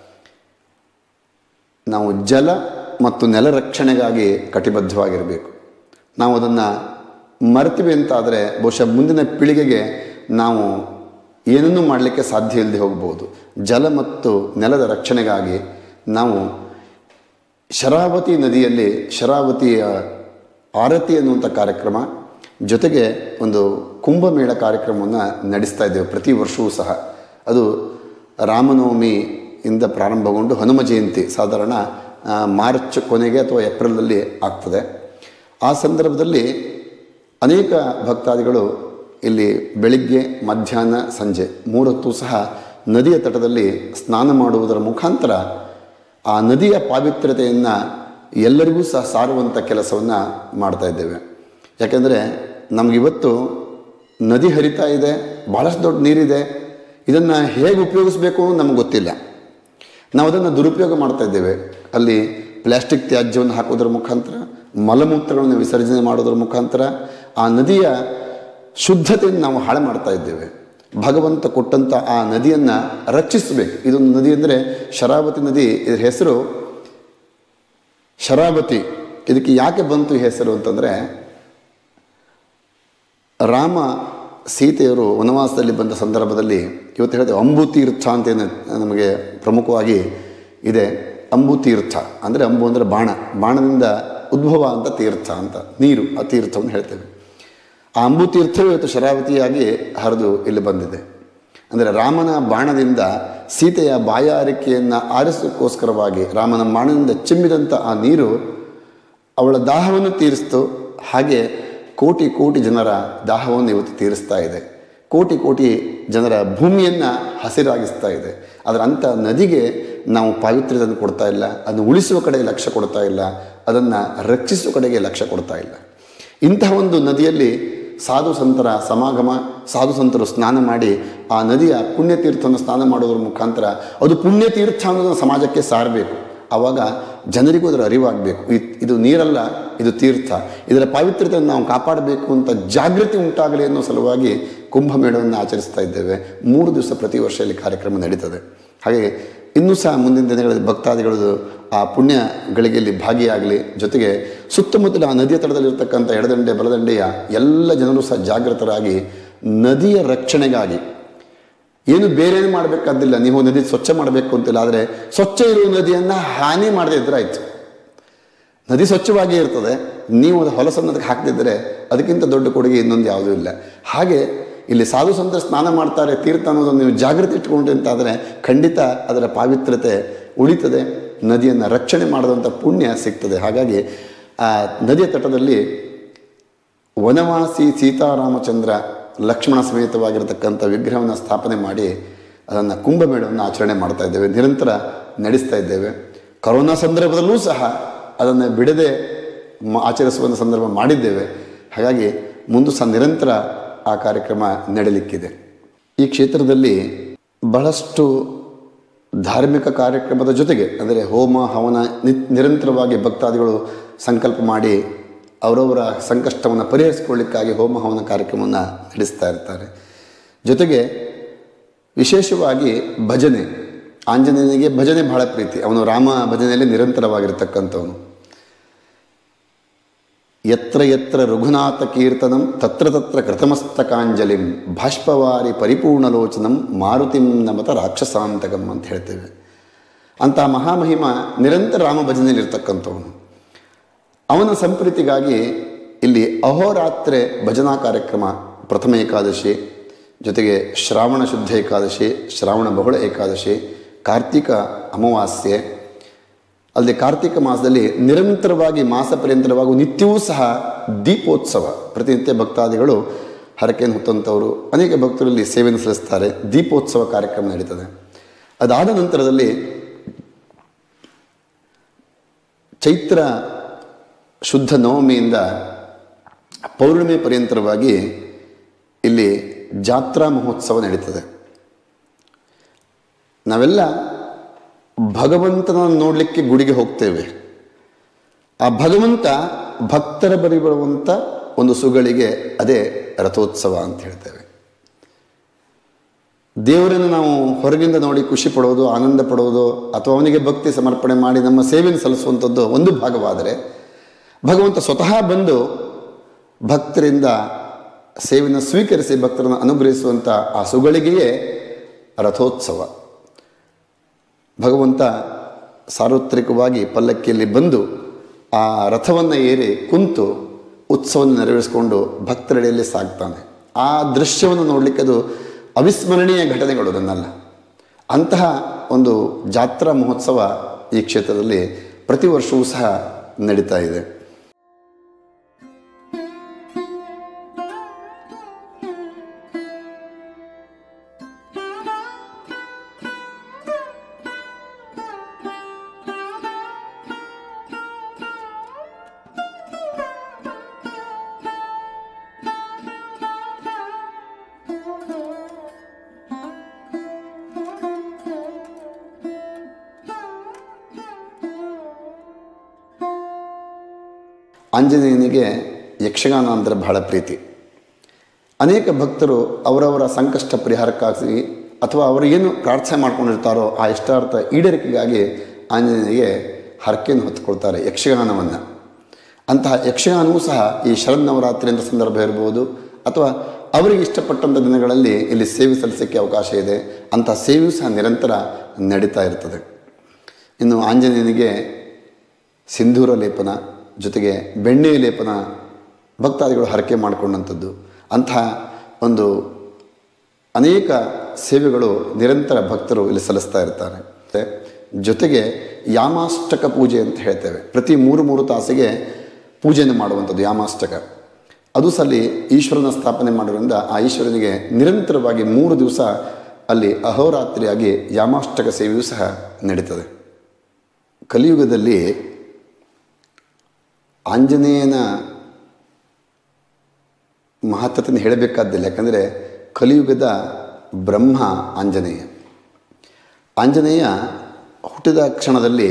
ನಾವು ಜಲ ಮತ್ತು ನೆಲ ರಕ್ಷಣೆಗಾಗಿ ಕಟಿಬದ್ಧವಾಗಿರಬೇಕು ನಾವು ಅದನ್ನು ಮರೆತೀವಿ ಅಂತಾದರೆ ಬಹುಶಃ ಮುಂದಿನ ಪೀಳಿಗೆಗೆ ನಾವು ಏನನ್ನೂ ಮಾಡಲಿಕ್ಕೆ ಸಾಧ್ಯ ಇಲ್ಲದೆ ಹೋಗ್ಬೋದು ಜಲ ಮತ್ತು ನೆಲದ ರಕ್ಷಣೆಗಾಗಿ ನಾವು ಶರಾವತಿ ನದಿಯಲ್ಲಿ ಶರಾವತಿಯ ಆರತಿ ಅನ್ನುವಂಥ ಕಾರ್ಯಕ್ರಮ ಜೊತೆಗೆ ಒಂದು ಕುಂಭಮೇಳ ಕಾರ್ಯಕ್ರಮವನ್ನು ನಡೆಸ್ತಾ ಇದ್ದೇವೆ ಪ್ರತಿ ವರ್ಷವೂ ಸಹ ಅದು ರಾಮನವಮಿಯಿಂದ ಪ್ರಾರಂಭಗೊಂಡು ಹನುಮ ಜಯಂತಿ ಸಾಧಾರಣ ಆ, ಮಾರ್ಚ್ ಕೊನೆಗೆ ಅಥವಾ ಏಪ್ರಿಲಲ್ಲಿ ಆಗ್ತದೆ ಆ ಸಂದರ್ಭದಲ್ಲಿ ಅನೇಕ ಭಕ್ತಾದಿಗಳು ಇಲ್ಲಿ ಬೆಳಿಗ್ಗೆ ಮಧ್ಯಾಹ್ನ ಸಂಜೆ ಮೂರೊತ್ತು ಸಹ ನದಿಯ ತಟದಲ್ಲಿ ಸ್ನಾನ ಮಾಡುವುದರ ಮುಖಾಂತರ ಆ ನದಿಯ ಪಾವಿತ್ರ್ಯತೆಯನ್ನು ಎಲ್ಲರಿಗೂ ಸಹ ಸಾರುವಂಥ ಕೆಲಸವನ್ನು ಮಾಡ್ತಾ ಇದ್ದೇವೆ ಯಾಕೆಂದರೆ ನಮಗಿವತ್ತು ನದಿ ಹರಿತಾ ಇದೆ ಭಾಳಷ್ಟು ದೊಡ್ಡ ನೀರಿದೆ ಇದನ್ನು ಹೇಗೆ ಉಪಯೋಗಿಸಬೇಕು ನಮ್ಗೆ ಗೊತ್ತಿಲ್ಲ ನಾವು ಅದನ್ನು ದುರುಪಯೋಗ ಮಾಡ್ತಾ ಇದ್ದೇವೆ ಅಲ್ಲಿ ಪ್ಲಾಸ್ಟಿಕ್ ತ್ಯಾಜ್ಯವನ್ನು ಹಾಕೋದ್ರ ಮುಖಾಂತರ ಮಲಮೂತ್ರಗಳನ್ನು ವಿಸರ್ಜನೆ ಮಾಡೋದ್ರ ಮುಖಾಂತರ ಆ ನದಿಯ ಶುದ್ಧತೆಯನ್ನು ನಾವು ಹಾಳು ಮಾಡ್ತಾ ಇದ್ದೇವೆ ಭಗವಂತ ಕೊಟ್ಟಂಥ ಆ ನದಿಯನ್ನು ರಕ್ಷಿಸಬೇಕು ಇದೊಂದು ನದಿ ಅಂದರೆ ಶರಾವತಿ ನದಿ ಇದರ ಹೆಸರು ಶರಾವತಿ ಇದಕ್ಕೆ ಯಾಕೆ ಬಂತು ಈ ಹೆಸರು ಅಂತಂದರೆ ರಾಮ ಸೀತೆಯರು ವನವಾಸದಲ್ಲಿ ಬಂದ ಸಂದರ್ಭದಲ್ಲಿ ಇವತ್ತು ಹೇಳಿದೆ ಅಂಬು ತೀರ್ಥ ಅಂತ ಏನು ನಮಗೆ ಪ್ರಮುಖವಾಗಿ ಇದೆ ಅಂಬು ತೀರ್ಥ ಅಂದರೆ ಅಂಬು ಅಂದರೆ ಬಾಣ ಬಾಣದಿಂದ ಉದ್ಭವ ಅಂತ ತೀರ್ಥ ಅಂತ ನೀರು ಆ ತೀರ್ಥವನ್ನು ಹೇಳ್ತೇವೆ ಆ ಅಂಬು ತೀರ್ಥವೇ ಇವತ್ತು ಶರಾವತಿಯಾಗಿ ಹರಿದು ಇಲ್ಲಿ ಬಂದಿದೆ ಅಂದರೆ ರಾಮನ ಬಾಣದಿಂದ ಸೀತೆಯ ಬಾಯಾರಿಕೆಯನ್ನು ಆರಿಸೋಕ್ಕೋಸ್ಕರವಾಗಿ ರಾಮನ ಬಾಣದಿಂದ ಚಿಮ್ಮಿದಂಥ ಆ ನೀರು ಅವಳ ದಾಹವನ್ನು ತೀರಿಸ್ತು ಹಾಗೆ ಕೋಟಿ ಕೋಟಿ ಜನರ ದಾಹವನ್ನು ಇವತ್ತು ತೀರಿಸ್ತಾ ಇದೆ ಕೋಟಿ ಕೋಟಿ ಜನರ ಭೂಮಿಯನ್ನು ಹಸಿರಾಗಿಸ್ತಾ ಇದೆ ಅದರ ಅಂಥ ನದಿಗೆ ನಾವು ಪಾವಿತ್ರ್ಯತೆಯನ್ನು ಕೊಡ್ತಾ ಇಲ್ಲ ಅದನ್ನು ಉಳಿಸುವ ಕಡೆಗೆ ಲಕ್ಷ್ಯ ಕೊಡ್ತಾ ಇಲ್ಲ ಅದನ್ನು ರಕ್ಷಿಸುವ ಕಡೆಗೆ ಲಕ್ಷ್ಯ ಕೊಡ್ತಾ ಇಲ್ಲ ಇಂತಹ ಒಂದು ನದಿಯಲ್ಲಿ ಸಾಧು ಸಂತರ ಸಮಾಗಮ ಸಾಧು ಸಂತರು ಸ್ನಾನ ಮಾಡಿ ಆ ನದಿಯ ಪುಣ್ಯತೀರ್ಥವನ್ನು ಸ್ನಾನ ಮಾಡೋದ್ರ ಮುಖಾಂತರ ಅದು ಪುಣ್ಯತೀರ್ಥ ಅನ್ನೋದನ್ನು ಸಮಾಜಕ್ಕೆ ಸಾರಬೇಕು ಆವಾಗ ಜನರಿಗೂ ಅದರ ಅರಿವಾಗಬೇಕು ಇದು ನೀರಲ್ಲ ಇದು ತೀರ್ಥ ಇದರ ಪಾವಿತ್ರ್ಯತೆಯನ್ನು ನಾವು ಕಾಪಾಡಬೇಕು ಅಂತ ಜಾಗೃತಿ ಉಂಟಾಗಲಿ ಅನ್ನೋ ಸಲುವಾಗಿ ಕುಂಭಮೇಳವನ್ನು ಆಚರಿಸ್ತಾ ಇದ್ದೇವೆ ಮೂರು ದಿವಸ ಪ್ರತಿ ವರ್ಷ ಇಲ್ಲಿ ಕಾರ್ಯಕ್ರಮ ನಡೀತದೆ ಹಾಗೆ ಇನ್ನೂ ಸಹ ಮುಂದಿನ ದಿನಗಳಲ್ಲಿ ಭಕ್ತಾದಿಗಳದು ಆ ಪುಣ್ಯ ಗಳಿಗೆಯಲ್ಲಿ ಭಾಗಿಯಾಗಲಿ ಜೊತೆಗೆ ಸುತ್ತಮುತ್ತಲ ಆ ನದಿಯ ತಡದಲ್ಲಿರ್ತಕ್ಕಂಥ ಎಡದಂಡೆ ಬಲದಂಡೆಯ ಎಲ್ಲ ಜನರು ಸಹ ಜಾಗೃತರಾಗಿ ನದಿಯ ರಕ್ಷಣೆಗಾಗಿ ಏನು ಬೇರೇನು ಮಾಡಬೇಕಾದಿಲ್ಲ ನೀವು ನದಿ ಸ್ವಚ್ಛ ಮಾಡಬೇಕು ಅಂತಿಲ್ಲ ಆದರೆ ಸ್ವಚ್ಛ ಇರುವ ನದಿಯನ್ನು ಹಾನಿ ಮಾಡದೇ ಇದ್ರೆ ಆಯಿತು ನದಿ ಸ್ವಚ್ಛವಾಗಿ ಇರ್ತದೆ ನೀವು ಅದು ಹೊಲಸನ್ನು ಅದಕ್ಕೆ ಹಾಕದಿದ್ದರೆ ಅದಕ್ಕಿಂತ ದೊಡ್ಡ ಕೊಡುಗೆ ಇನ್ನೊಂದು ಯಾವುದೂ ಇಲ್ಲ ಹಾಗೆ ಇಲ್ಲಿ ಸಾಧು ಸಂತರು ಸ್ನಾನ ಮಾಡ್ತಾರೆ ತೀರ್ಥ ಅನ್ನೋದನ್ನು ನೀವು ಜಾಗೃತಿ ಇಟ್ಕೊಂಡ್ರಿ ಅಂತಾದರೆ ಖಂಡಿತ ಅದರ ಪಾವಿತ್ರ್ಯತೆ ಉಳಿತದೆ ನದಿಯನ್ನು ರಕ್ಷಣೆ ಮಾಡಿದಂಥ ಪುಣ್ಯ ಸಿಗ್ತದೆ ಹಾಗಾಗಿ ಆ ನದಿಯ ತಟದಲ್ಲಿ ವನವಾಸಿ ಸೀತಾರಾಮಚಂದ್ರ ಲಕ್ಷ್ಮಣ ಸಮೇತವಾಗಿರತಕ್ಕಂಥ ವಿಗ್ರಹವನ್ನು ಸ್ಥಾಪನೆ ಮಾಡಿ ಅದನ್ನು ಕುಂಭಮೇಳವನ್ನು ಆಚರಣೆ ಮಾಡ್ತಾ ಇದ್ದೇವೆ ನಿರಂತರ ನಡೆಸ್ತಾ ಇದ್ದೇವೆ ಕರೋನಾ ಸಂದರ್ಭದಲ್ಲೂ ಸಹ ಅದನ್ನು ಬಿಡದೆ ಮ- ಆಚರಿಸುವಂಥ ಸಂದರ್ಭ ಮಾಡಿದ್ದೇವೆ ಹಾಗಾಗಿ ಮುಂದೆ ಸಹ ನಿರಂತರ ಆ ಕಾರ್ಯಕ್ರಮ ನಡೀಲಿಕ್ಕಿದೆ ಈ ಕ್ಷೇತ್ರದಲ್ಲಿ ಬಹಳಷ್ಟು ಧಾರ್ಮಿಕ ಕಾರ್ಯಕ್ರಮದ ಜೊತೆಗೆ ಅಂದರೆ ಹೋಮ ಹವನ ನಿ- ನಿರಂತರವಾಗಿ ಭಕ್ತಾದಿಗಳು ಸಂಕಲ್ಪ ಮಾಡಿ ಅವರವರ ಸಂಕಷ್ಟವನ್ನು ಪರಿಹರಿಸಿಕೊಳ್ಳಿಕ್ಕಾಗಿ ಹೋಮ ಹವನ ಕಾರ್ಯಕ್ರಮವನ್ನು ನಡೆಸ್ತಾ ಇರ್ತಾರೆ ಜೊತೆಗೆ ವಿಶೇಷವಾಗಿ ಭಜನೆ ಆಂಜನೇಯನಿಗೆ ಭಜನೆ ಬಹಳ ಪ್ರೀತಿ ಅವನು ರಾಮ ಭಜನೆಯಲ್ಲಿ ನಿರಂತರವಾಗಿರ್ತಕ್ಕಂಥವನು ಯತ್ರ ಯತ್ರ ರಘುನಾಥ ಕೀರ್ತನಂ ತತ್ರ ತತ್ರ ಕೃತಮಸ್ತಕಾಂಜಲಿಂ ಬಾಷ್ಪವಾರಿ ಪರಿಪೂರ್ಣಲೋಚನಂ ಮಾರುತಿಂ ನಮತ ರಾಕ್ಷಸಾಂತಕಂ ಅಂತ ಹೇಳ್ತೇವೆ ಅಂಥ ಮಹಾಮಹಿಮ ನಿರಂತರ ರಾಮ ಭಜನೆಯಲ್ಲಿರ್ತಕ್ಕಂಥವನು ಅವನ ಸಂಪ್ರೀತಿಗಾಗಿ ಇಲ್ಲಿ ಅಹೋರಾತ್ರೆ ಭಜನಾ ಕಾರ್ಯಕ್ರಮ ಪ್ರಥಮ ಏಕಾದಶಿ ಜೊತೆಗೆ ಶ್ರಾವಣ ಶುದ್ಧ ಏಕಾದಶಿ ಶ್ರಾವಣ ಬಹುಳ ಏಕಾದಶಿ ಕಾರ್ತಿಕ ಅಮಾವಾಸ್ಯೆ ಅಲ್ಲದೆ ಕಾರ್ತಿಕ ಮಾಸದಲ್ಲಿ ನಿರಂತರವಾಗಿ ಮಾಸ ಪರ್ಯಂತರವಾಗೂ ನಿತ್ಯವೂ ಸಹ ದೀಪೋತ್ಸವ ಪ್ರತಿನಿತ್ಯ ಭಕ್ತಾದಿಗಳು ಹರಕೆಯನ್ನು ಹೊತ್ತಂಥವರು ಅನೇಕ ಭಕ್ತರಲ್ಲಿ ಸೇವೆಯನ್ನು ಸಲ್ಲಿಸ್ತಾರೆ ದೀಪೋತ್ಸವ ಕಾರ್ಯಕ್ರಮ ನಡೀತದೆ ಅದಾದ ನಂತರದಲ್ಲಿ ಚೈತ್ರ ಶುದ್ಧ ನವಮಿಯಿಂದ ಪೌರ್ಣಿಮೆ ಪರ್ಯಂತರವಾಗಿ ಇಲ್ಲಿ ಜಾತ್ರಾ ಮಹೋತ್ಸವ ನಡೀತದೆ ನಾವೆಲ್ಲ ಭಗವಂತನ ನೋಡಲಿಕ್ಕೆ ಗುಡಿಗೆ ಹೋಗ್ತೇವೆ ಆ ಭಗವಂತ ಭಕ್ತರ ಬರಿ ಬರುವಂಥ ಒಂದು ಸುಗಳಿಗೆ ಅದೇ ರಥೋತ್ಸವ ಅಂತ ಹೇಳ್ತೇವೆ ದೇವರನ್ನು ನಾವು ಹೊರಗಿಂದ ನೋಡಿ ಖುಷಿ ಪಡೋದು ಆನಂದ ಪಡೋದು ಅಥವಾ ಅವನಿಗೆ ಭಕ್ತಿ ಸಮರ್ಪಣೆ ಮಾಡಿ ನಮ್ಮ ಸೇವೆಯನ್ನು ಸಲ್ಲಿಸುವಂಥದ್ದು ಒಂದು ಭಾಗವಾದರೆ ಭಗವಂತ ಸ್ವತಃ ಬಂದು ಭಕ್ತರಿಂದ ಸೇವೆಯನ್ನು ಸ್ವೀಕರಿಸಿ ಭಕ್ತರನ್ನು ಅನುಗ್ರಹಿಸುವಂಥ ಆ ಸುಗಳಿಗೆಯೇ ರಥೋತ್ಸವ ಭಗವಂತ ಸಾರ್ವತ್ರಿಕವಾಗಿ ಪಲ್ಲಕ್ಕಿಯಲ್ಲಿ ಬಂದು ಆ ರಥವನ್ನು ಏರಿ ಕುಂತು ಉತ್ಸವವನ್ನು ನೆರವೇರಿಸಿಕೊಂಡು ಭಕ್ತರೆಡೆಯಲ್ಲಿ ಸಾಗ್ತಾನೆ ಆ ದೃಶ್ಯವನ್ನು ನೋಡಲಿಕ್ಕೆ ಅದು ಅವಿಸ್ಮರಣೀಯ ಘಟನೆಗಳು ಅದನ್ನೆಲ್ಲ ಅಂತಹ ಒಂದು ಜಾತ್ರಾ ಮಹೋತ್ಸವ ಈ ಕ್ಷೇತ್ರದಲ್ಲಿ ಪ್ರತಿ ವರ್ಷವೂ ಸಹ ನಡೀತಾ ಇದೆ ಆಂಜನೇಯನಿಗೆ ಯಕ್ಷಗಾನ ಅಂದರೆ ಬಹಳ ಪ್ರೀತಿ ಅನೇಕ ಭಕ್ತರು ಅವರವರ ಸಂಕಷ್ಟ ಪರಿಹಾರಕ್ಕಾಗಿ ಅಥವಾ ಅವರು ಏನು ಪ್ರಾರ್ಥನೆ ಮಾಡ್ಕೊಂಡಿರ್ತಾರೋ ಆ ಇಷ್ಟಾರ್ಥ ಈಡೇರಿಕೆಗಾಗಿ ಆಂಜನೇಯನಿಗೆ ಹರಕೆಯನ್ನು ಹೊತ್ತುಕೊಳ್ತಾರೆ ಯಕ್ಷಗಾನವನ್ನು ಅಂತಹ ಯಕ್ಷಗಾನವೂ ಸಹ ಈ ಶರನ್ನವರಾತ್ರಿ ಅಂತ ಸಂದರ್ಭ ಇರ್ಬೋದು ಅಥವಾ ಅವರಿಗೆ ಇಷ್ಟಪಟ್ಟಂಥ ದಿನಗಳಲ್ಲಿ ಇಲ್ಲಿ ಸೇವೆ ಸಲ್ಲಿಸೋಕ್ಕೆ ಅವಕಾಶ ಇದೆ ಅಂತಹ ಸೇವೆಯೂ ಸಹ ನಿರಂತರ ನಡೀತಾ ಇರ್ತದೆ ಇನ್ನು ಆಂಜನೇಯನಿಗೆ ಸಿಂಧೂರ ಲೇಪನ ಜೊತೆಗೆ ಬೆಣ್ಣೆ ಲೇಪನ ಭಕ್ತಾದಿಗಳು ಹರಕೆ ಮಾಡಿಕೊಂಡಂಥದ್ದು ಅಂತಹ ಒಂದು ಅನೇಕ ಸೇವೆಗಳು ನಿರಂತರ ಭಕ್ತರು ಇಲ್ಲಿ ಸಲ್ಲಿಸ್ತಾ ಇರ್ತಾರೆ ಮತ್ತೆ ಜೊತೆಗೆ ಯಾಮಾಷ್ಟಕ ಪೂಜೆ ಅಂತ ಹೇಳ್ತೇವೆ ಪ್ರತಿ ಮೂರು ಮೂರು ತಾಸಿಗೆ ಪೂಜೆಯನ್ನು ಮಾಡುವಂಥದ್ದು ಯಾಮಾಷ್ಟಕ ಅದು ಸಹ ಅಲ್ಲಿ ಈಶ್ವರನ ಸ್ಥಾಪನೆ ಮಾಡೋದ್ರಿಂದ ಆ ಈಶ್ವರನಿಗೆ ನಿರಂತರವಾಗಿ ಮೂರು ದಿವಸ ಅಲ್ಲಿ ಅಹೋರಾತ್ರಿಯಾಗಿ ಯಾಮಾಷ್ಟಕ ಸೇವೆಯೂ ಸಹ ನಡೀತದೆ ಕಲಿಯುಗದಲ್ಲಿ ಆಂಜನೇಯನ ಮಹತ್ತತೆಯನ್ನು ಹೇಳಬೇಕಾದ್ದಿಲ್ಲ ಯಾಕಂದರೆ ಕಲಿಯುಗದ ಬ್ರಹ್ಮ ಆಂಜನೇಯ ಆಂಜನೇಯ ಹುಟ್ಟಿದ ಕ್ಷಣದಲ್ಲಿ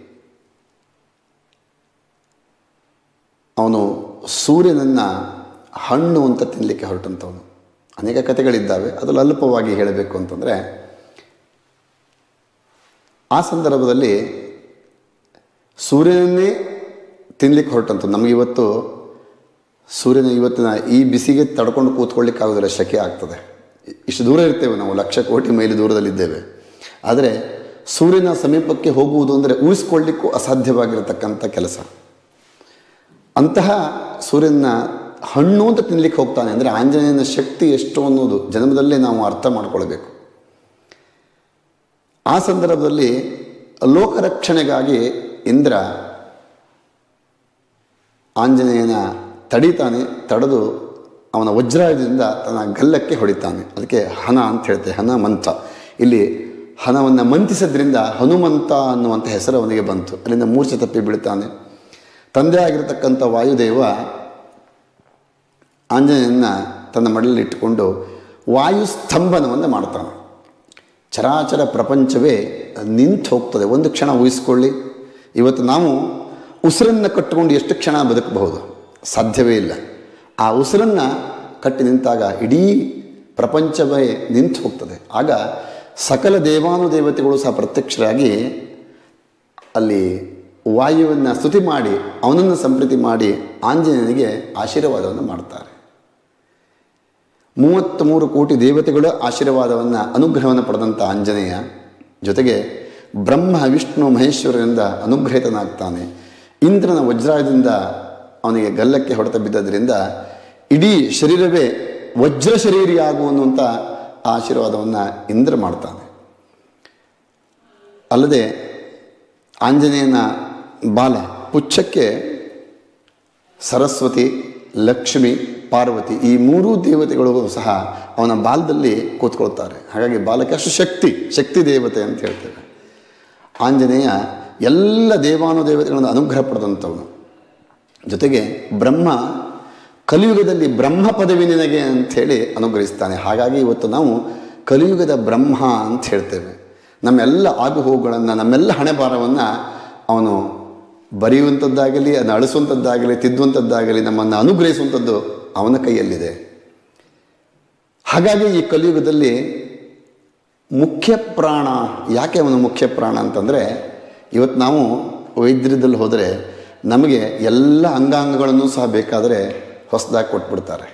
ಅವನು ಸೂರ್ಯನನ್ನು ಹಣ್ಣು ಅಂತ ತಿನ್ನಲಿಕ್ಕೆ ಹೊರಟಂಥವನು ಅನೇಕ ಕಥೆಗಳಿದ್ದಾವೆ ಅದರಲ್ಲಿ ಅಲ್ಪವಾಗಿ ಹೇಳಬೇಕು ಅಂತಂದರೆ ಆ ಸಂದರ್ಭದಲ್ಲಿ ಸೂರ್ಯನನ್ನೇ ತಿನ್ಲಿಕ್ಕೆ ಹೊರಟಂತ ನಮಗೆ ಇವತ್ತು ಸೂರ್ಯನ ಇವತ್ತಿನ ಈ ಬಿಸಿಗೆ ತಡ್ಕೊಂಡು ಕೂತ್ಕೊಳ್ಳಿಕ್ಕಾಗೋದಿಲ್ಲ ಶಕೆ ಆಗ್ತದೆ ಇಷ್ಟು ದೂರ ಇರ್ತೇವೆ ನಾವು ಲಕ್ಷ ಕೋಟಿ ಮೈಲಿ ದೂರದಲ್ಲಿದ್ದೇವೆ ಆದರೆ ಸೂರ್ಯನ ಸಮೀಪಕ್ಕೆ ಹೋಗುವುದು ಅಂದರೆ ಊಹಿಸ್ಕೊಳ್ಳಿಕ್ಕೂ ಅಸಾಧ್ಯವಾಗಿರತಕ್ಕಂಥ ಕೆಲಸ ಅಂತಹ ಸೂರ್ಯನ ಹಣ್ಣು ಅಂತ ತಿನ್ಲಿಕ್ಕೆ ಹೋಗ್ತಾನೆ ಅಂದರೆ ಆಂಜನೇಯನ ಶಕ್ತಿ ಎಷ್ಟು ಅನ್ನೋದು ಜನ್ಮದಲ್ಲೇ ನಾವು ಅರ್ಥ ಮಾಡ್ಕೊಳ್ಬೇಕು ಆ ಸಂದರ್ಭದಲ್ಲಿ ಲೋಕರಕ್ಷಣೆಗಾಗಿ ಇಂದ್ರ ಆಂಜನೇಯನ ತಡಿತಾನೆ ತಡೆದು ಅವನ ವಜ್ರಾಯುಧದಿಂದ ತನ್ನ ಗಲ್ಲಕ್ಕೆ ಹೊಡಿತಾನೆ ಅದಕ್ಕೆ ಹನ ಅಂತ ಹೇಳ್ತೇವೆ ಹನ ಮಂತ ಇಲ್ಲಿ ಹನವನ್ನು ಮಂತಿಸೋದ್ರಿಂದ ಹನುಮಂತ ಅನ್ನುವಂಥ ಹೆಸರು ಅವನಿಗೆ ಬಂತು ಅಲ್ಲಿಂದ ಮೂರ್ಛೆ ತಪ್ಪಿ ಬೀಳ್ತಾನೆ ತಂದೆ ಆಗಿರತಕ್ಕಂಥ ವಾಯುದೇವ ಆಂಜನೇಯನ ತನ್ನ ಮಡಲಲ್ಲಿ ಇಟ್ಟುಕೊಂಡು ವಾಯುಸ್ತಂಭನವನ್ನು ಮಾಡ್ತಾನೆ ಚರಾಚರ ಪ್ರಪಂಚವೇ ನಿಂತು ಹೋಗ್ತದೆ ಒಂದು ಕ್ಷಣ ಊಹಿಸ್ಕೊಳ್ಳಿ ಇವತ್ತು ನಾವು ಉಸಿರನ್ನು ಕಟ್ಟಿಕೊಂಡು ಎಷ್ಟು ಕ್ಷಣ ಬದುಕಬಹುದು ಸಾಧ್ಯವೇ ಇಲ್ಲ ಆ ಉಸಿರನ್ನು ಕಟ್ಟಿ ನಿಂತಾಗ ಇಡೀ ಪ್ರಪಂಚವೇ ನಿಂತು ಹೋಗ್ತದೆ ಆಗ ಸಕಲ ದೇವಾನುದೇವತೆಗಳು ಸಹ ಪ್ರತ್ಯಕ್ಷರಾಗಿ ಅಲ್ಲಿ ವಾಯುವನ್ನು ಸ್ತುತಿ ಮಾಡಿ ಅವನನ್ನು ಸಂಪ್ರೀತಿ ಮಾಡಿ ಆಂಜನೇಯನಿಗೆ ಆಶೀರ್ವಾದವನ್ನು ಮಾಡ್ತಾರೆ ಮೂವತ್ತ್ಮೂರು ಕೋಟಿ ದೇವತೆಗಳ ಆಶೀರ್ವಾದವನ್ನು ಅನುಗ್ರಹವನ್ನು ಪಡೆದಂಥ ಆಂಜನೇಯ ಜೊತೆಗೆ ಬ್ರಹ್ಮ ವಿಷ್ಣು ಮಹೇಶ್ವರರಿಂದ ಅನುಗ್ರಹಿತನಾಗ್ತಾನೆ ಇಂದ್ರನ ವಜ್ರಾಯದಿಂದ ಅವನಿಗೆ ಗಲ್ಲಕ್ಕೆ ಹೊಡೆತ ಬಿದ್ದದ್ರಿಂದ ಇಡೀ ಶರೀರವೇ ವಜ್ರ ಶರೀರಿಯಾಗು ಅನ್ನುವಂಥ ಆಶೀರ್ವಾದವನ್ನು ಇಂದ್ರ ಮಾಡ್ತಾನೆ ಅಲ್ಲದೆ ಆಂಜನೇಯನ ಬಾಲ ಪುಚ್ಛಕ್ಕೆ ಸರಸ್ವತಿ ಲಕ್ಷ್ಮಿ ಪಾರ್ವತಿ ಈ ಮೂರೂ ದೇವತೆಗಳು ಸಹ ಅವನ ಬಾಲದಲ್ಲಿ ಕೂತ್ಕೊಳ್ತಾರೆ ಹಾಗಾಗಿ ಬಾಲಕ್ಕೆ ಅಷ್ಟು ಶಕ್ತಿ ಶಕ್ತಿ ದೇವತೆ ಅಂತ ಹೇಳ್ತೇವೆ ಆಂಜನೇಯ ಎಲ್ಲ ದೇವಾನುದೇವತೆಗಳನ್ನು ಅನುಗ್ರಹ ಪಡೆದಂಥವನು ಜೊತೆಗೆ ಬ್ರಹ್ಮ ಕಲಿಯುಗದಲ್ಲಿ ಬ್ರಹ್ಮ ಪದವಿ ನಿನಗೆ ಅಂಥೇಳಿ ಅನುಗ್ರಹಿಸ್ತಾನೆ ಹಾಗಾಗಿ ಇವತ್ತು ನಾವು ಕಲಿಯುಗದ ಬ್ರಹ್ಮ ಅಂತ ಹೇಳ್ತೇವೆ ನಮ್ಮೆಲ್ಲ ಆಗುಹೋಗುಗಳನ್ನು ನಮ್ಮೆಲ್ಲ ಹಣೆಬಾರವನ್ನು ಅವನು ಬರೆಯುವಂಥದ್ದಾಗಲಿ ಅದನ್ನು ಅಳಿಸುವಂಥದ್ದಾಗಲಿ ತಿದ್ದುವಂಥದ್ದಾಗಲಿ ನಮ್ಮನ್ನು ಅನುಗ್ರಹಿಸುವಂಥದ್ದು ಅವನ ಕೈಯಲ್ಲಿದೆ ಹಾಗಾಗಿ ಈ ಕಲಿಯುಗದಲ್ಲಿ ಮುಖ್ಯ ಪ್ರಾಣ ಯಾಕೆ ಅವನು ಮುಖ್ಯ ಪ್ರಾಣ ಅಂತಂದರೆ ಇವತ್ತು ನಾವು ವೈದ್ಯರದಲ್ಲಿ ಹೋದರೆ ನಮಗೆ ಎಲ್ಲ ಅಂಗಾಂಗಗಳನ್ನು ಸಹ ಬೇಕಾದರೆ ಹೊಸದಾಗಿ ಕೊಟ್ಬಿಡ್ತಾರೆ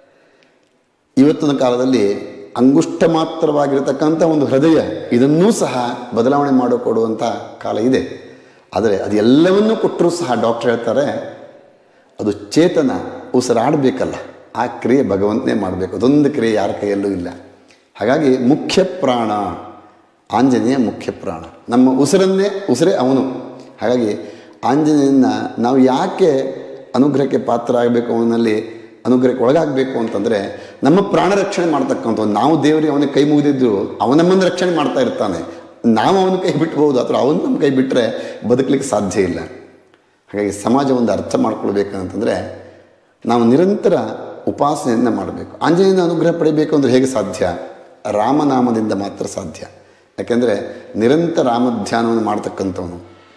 ಇವತ್ತಿನ ಕಾಲದಲ್ಲಿ ಅಂಗುಷ್ಟ ಮಾತ್ರವಾಗಿರತಕ್ಕಂಥ ಒಂದು ಹೃದಯ ಇದನ್ನೂ ಸಹ ಬದಲಾವಣೆ ಮಾಡಿಕೊಡುವಂಥ ಕಾಲ ಇದೆ ಆದರೆ ಅದೆಲ್ಲವನ್ನೂ ಕೊಟ್ಟರೂ ಸಹ ಡಾಕ್ಟರ್ ಹೇಳ್ತಾರೆ ಅದು ಚೇತನ ಉಸಿರಾಡಬೇಕಲ್ಲ ಆ ಕ್ರಿಯೆ ಭಗವಂತನೇ ಮಾಡಬೇಕು ಅದೊಂದು ಕ್ರಿಯೆ ಯಾರ ಕೈಯಲ್ಲೂ ಇಲ್ಲ ಹಾಗಾಗಿ ಮುಖ್ಯ ಪ್ರಾಣ ಆಂಜನೇಯ ಮುಖ್ಯ ಪ್ರಾಣ ನಮ್ಮ ಉಸಿರನ್ನೇ ಉಸಿರೇ ಅವನು ಹಾಗಾಗಿ ಆಂಜನೇಯನ ನಾವು ಯಾಕೆ ಅನುಗ್ರಹಕ್ಕೆ ಪಾತ್ರ ಆಗಬೇಕು ಅವನಲ್ಲಿ ಅನುಗ್ರಹಕ್ಕೆ ಒಳಗಾಗಬೇಕು ಅಂತಂದರೆ ನಮ್ಮ ಪ್ರಾಣ ರಕ್ಷಣೆ ಮಾಡ್ತಕ್ಕಂಥದ್ದು ನಾವು ದೇವರಿಗೆ ಅವನಿಗೆ ಕೈ ಮುಗಿದಿದ್ದು ಅವನ ನಮ್ಮನ್ನು ರಕ್ಷಣೆ ಮಾಡ್ತಾ ಇರ್ತಾನೆ ನಾವು ಅವನ ಕೈ ಬಿಟ್ಬೋದು ಅಥವಾ ಅವನು ನಮ್ಮ ಕೈ ಬಿಟ್ಟರೆ ಬದುಕಲಿಕ್ಕೆ ಸಾಧ್ಯ ಇಲ್ಲ ಹಾಗಾಗಿ ಸಮಾಜ ಒಂದು ಅರ್ಥ ಮಾಡ್ಕೊಳ್ಬೇಕಂತಂದರೆ ನಾವು ನಿರಂತರ ಉಪಾಸನೆಯನ್ನು ಮಾಡಬೇಕು ಆಂಜನೇಯನ ಅನುಗ್ರಹ ಪಡಿಬೇಕು ಅಂದರೆ ಹೇಗೆ ಸಾಧ್ಯ ರಾಮನಾಮದಿಂದ ಮಾತ್ರ ಸಾಧ್ಯ ಯಾಕೆಂದರೆ ನಿರಂತರ ರಾಮಧ್ಯಾನವನ್ನು ಮಾಡ್ತಕ್ಕಂಥವನು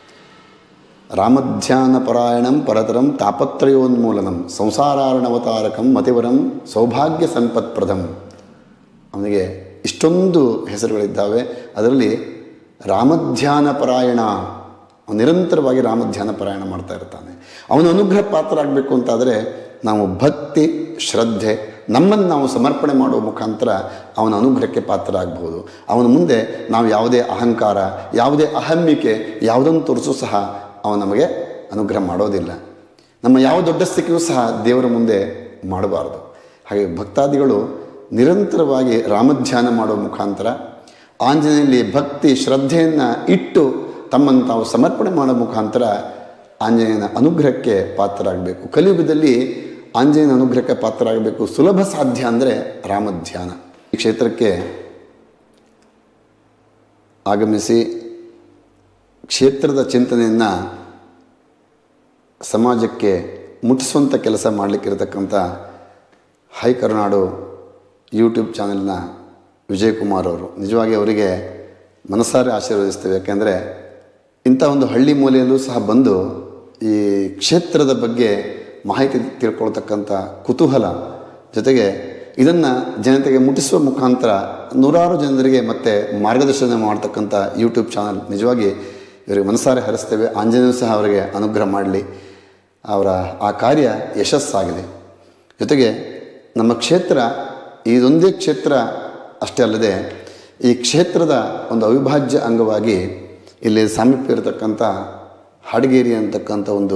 ರಾಮಧ್ಯಾನ ಪರಾಯಣಂ ಪರತರಂ ತಾಪತ್ರಯೋನ್ಮೂಲನಂ ಸಂಸಾರಾರಣವತಾರಕಂ ಮತಿವರಂ ಸೌಭಾಗ್ಯ ಸಂಪತ್ಪ್ರದಂ ಅವನಿಗೆ ಇಷ್ಟೊಂದು ಹೆಸರುಗಳಿದ್ದಾವೆ ಅದರಲ್ಲಿ ರಾಮಧ್ಯಾನ ಪರಾಯಣ ಅವನು ನಿರಂತರವಾಗಿ ರಾಮಧ್ಯಾನ ಪರಾಯಣ ಮಾಡ್ತಾ ಇರ್ತಾನೆ ಅವನ ಅನುಗ್ರಹ ಪಾತ್ರರಾಗಬೇಕು ಅಂತಾದರೆ ನಾವು ಭಕ್ತಿ ಶ್ರದ್ಧೆ ನಮ್ಮನ್ನು ನಾವು ಸಮರ್ಪಣೆ ಮಾಡುವ ಮುಖಾಂತರ ಅವನ ಅನುಗ್ರಹಕ್ಕೆ ಪಾತ್ರ ಆಗಬಹುದು ಅವನ ಮುಂದೆ ನಾವು ಯಾವುದೇ ಅಹಂಕಾರ ಯಾವುದೇ ಅಹಮ್ಮಿಕೆ ಯಾವುದನ್ನು ತೋರಿಸೂ ಸಹ ಅವನು ನಮಗೆ ಅನುಗ್ರಹ ಮಾಡೋದಿಲ್ಲ ನಮ್ಮ ಯಾವ ದೊಡ್ಡ ಸ್ಥಿತಿಯೂ ಸಹ ದೇವರ ಮುಂದೆ ಮಾಡಬಾರ್ದು ಹಾಗೆ ಭಕ್ತಾದಿಗಳು ನಿರಂತರವಾಗಿ ರಾಮಧ್ಯಾನ ಮಾಡುವ ಮುಖಾಂತರ ಆಂಜನೇಯಲ್ಲಿ ಭಕ್ತಿ ಶ್ರದ್ಧೆಯನ್ನು ಇಟ್ಟು ತಮ್ಮನ್ನು ತಾವು ಸಮರ್ಪಣೆ ಮಾಡೋ ಮುಖಾಂತರ ಆಂಜನೇಯನ ಅನುಗ್ರಹಕ್ಕೆ ಪಾತ್ರರಾಗಬೇಕು ಕಲಿಯುಗದಲ್ಲಿ ಆಂಜನೇಯನ ಅನುಗ್ರಹಕ್ಕೆ ಪಾತ್ರರಾಗಬೇಕು ಸುಲಭ ಸಾಧ್ಯ ಅಂದರೆ ರಾಮಧ್ಯಾನ ಈ ಕ್ಷೇತ್ರಕ್ಕೆ ಆಗಮಿಸಿ ಕ್ಷೇತ್ರದ ಚಿಂತನೆಯನ್ನು ಸಮಾಜಕ್ಕೆ ಮುಟ್ಟಿಸುವಂಥ ಕೆಲಸ ಮಾಡಲಿಕ್ಕಿರತಕ್ಕಂಥ ಹೈ ಕರುನಾಡು ಯೂಟ್ಯೂಬ್ ಚಾನೆಲ್ನ ವಿಜಯಕುಮಾರ್ ಅವರು ನಿಜವಾಗಿ ಅವರಿಗೆ ಮನಸಾರೆ ಆಶೀರ್ವದಿಸ್ತೇವೆ ಯಾಕೆಂದರೆ ಇಂಥ ಒಂದು ಹಳ್ಳಿ ಮೂಲೆಯಲ್ಲೂ ಸಹ ಬಂದು ಈ ಕ್ಷೇತ್ರದ ಬಗ್ಗೆ ಮಾಹಿತಿ ತಿಳ್ಕೊಳ್ತಕ್ಕಂಥ ಕುತೂಹಲ ಜೊತೆಗೆ ಇದನ್ನು ಜನತೆಗೆ ಮುಟ್ಟಿಸುವ ಮುಖಾಂತರ ನೂರಾರು ಜನರಿಗೆ ಮತ್ತೆ ಮಾರ್ಗದರ್ಶನ ಮಾಡ್ತಕ್ಕಂಥ ಯೂಟ್ಯೂಬ್ ಚಾನಲ್ ನಿಜವಾಗಿ ಇವರಿಗೆ ಮನಸಾರೆ ಹರಿಸ್ತೇವೆ ಆಂಜನೇಯ ಸಹ ಅವರಿಗೆ ಅನುಗ್ರಹ ಮಾಡಲಿ ಅವರ ಆ ಕಾರ್ಯ ಯಶಸ್ಸಾಗಲಿ ಜೊತೆಗೆ ನಮ್ಮ ಕ್ಷೇತ್ರ ಇದೊಂದೇ ಕ್ಷೇತ್ರ ಅಷ್ಟೇ ಅಲ್ಲದೆ ಈ ಕ್ಷೇತ್ರದ ಒಂದು ಅವಿಭಾಜ್ಯ ಅಂಗವಾಗಿ ಇಲ್ಲಿ ಸಾಮೀಪ್ಯ ಇರತಕ್ಕಂಥ ಹಾಡಗೇರಿ ಅಂತಕ್ಕಂಥ ಒಂದು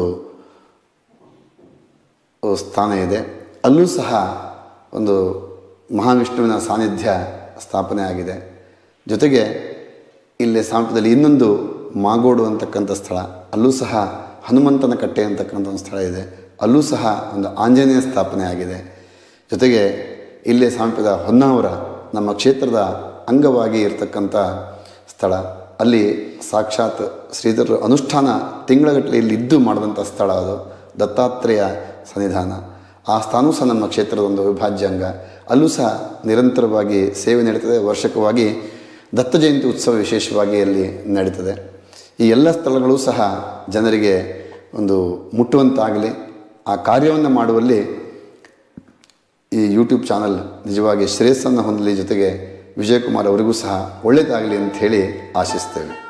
ಸ್ಥಾನ ಇದೆ ಅಲ್ಲೂ ಸಹ ಒಂದು ಮಹಾವಿಷ್ಣುವಿನ ಸಾನ್ನಿಧ್ಯ ಸ್ಥಾಪನೆ ಆಗಿದೆ ಜೊತೆಗೆ ಇಲ್ಲಿ ಸಾಮೀಪ್ಯದಲ್ಲಿ ಇನ್ನೊಂದು ಮಾಗೋಡು ಅಂತಕ್ಕಂಥ ಸ್ಥಳ ಅಲ್ಲೂ ಸಹ ಹನುಮಂತನ ಕಟ್ಟೆ ಅಂತಕ್ಕಂಥ ಒಂದು ಸ್ಥಳ ಇದೆ ಅಲ್ಲೂ ಸಹ ಒಂದು ಆಂಜನೇಯ ಸ್ಥಾಪನೆ ಆಗಿದೆ ಜೊತೆಗೆ ಇಲ್ಲೇ ಸಾಮೀಪ್ಯದ ಹೊನ್ನಾವರ ನಮ್ಮ ಕ್ಷೇತ್ರದ ಅಂಗವಾಗಿ ಇರತಕ್ಕಂಥ ಸ್ಥಳ ಅಲ್ಲಿ ಸಾಕ್ಷಾತ್ ಶ್ರೀಧರ ಅನುಷ್ಠಾನ ತಿಂಗಳಗಟ್ಟಲೆ ಇಲ್ಲಿ ಇದ್ದು ಮಾಡಿದಂಥ ಸ್ಥಳ ಅದು ದತ್ತಾತ್ರೇಯ ಸನ್ನಿಧಾನ ಆ ಸ್ಥಾನವೂ ಸಹ ನಮ್ಮ ಕ್ಷೇತ್ರದ ಒಂದು ಅವಿಭಾಜ್ಯ ಅಂಗ ಅಲ್ಲೂ ಸಹ ನಿರಂತರವಾಗಿ ಸೇವೆ ನಡೀತದೆ ವರ್ಷಕವಾಗಿ ದತ್ತ ಜಯಂತಿ ಉತ್ಸವ ವಿಶೇಷವಾಗಿ ಅಲ್ಲಿ ನಡೀತದೆ ಈ ಎಲ್ಲ ಸ್ಥಳಗಳು ಸಹ ಜನರಿಗೆ ಒಂದು ಮುಟ್ಟುವಂತಾಗಲಿ ಆ ಕಾರ್ಯವನ್ನು ಮಾಡುವಲ್ಲಿ ಈ ಯೂಟ್ಯೂಬ್ ಚಾನಲ್ ನಿಜವಾಗಿ ಶ್ರೇಯಸ್ಸನ್ನು ಹೊಂದಲಿ ಜೊತೆಗೆ ವಿಜಯಕುಮಾರ್ ಅವರಿಗೂ ಸಹ ಒಳ್ಳೆಯದಾಗಲಿ ಅಂತ ಹೇಳಿ ಆಶಿಸ್ತೇವೆ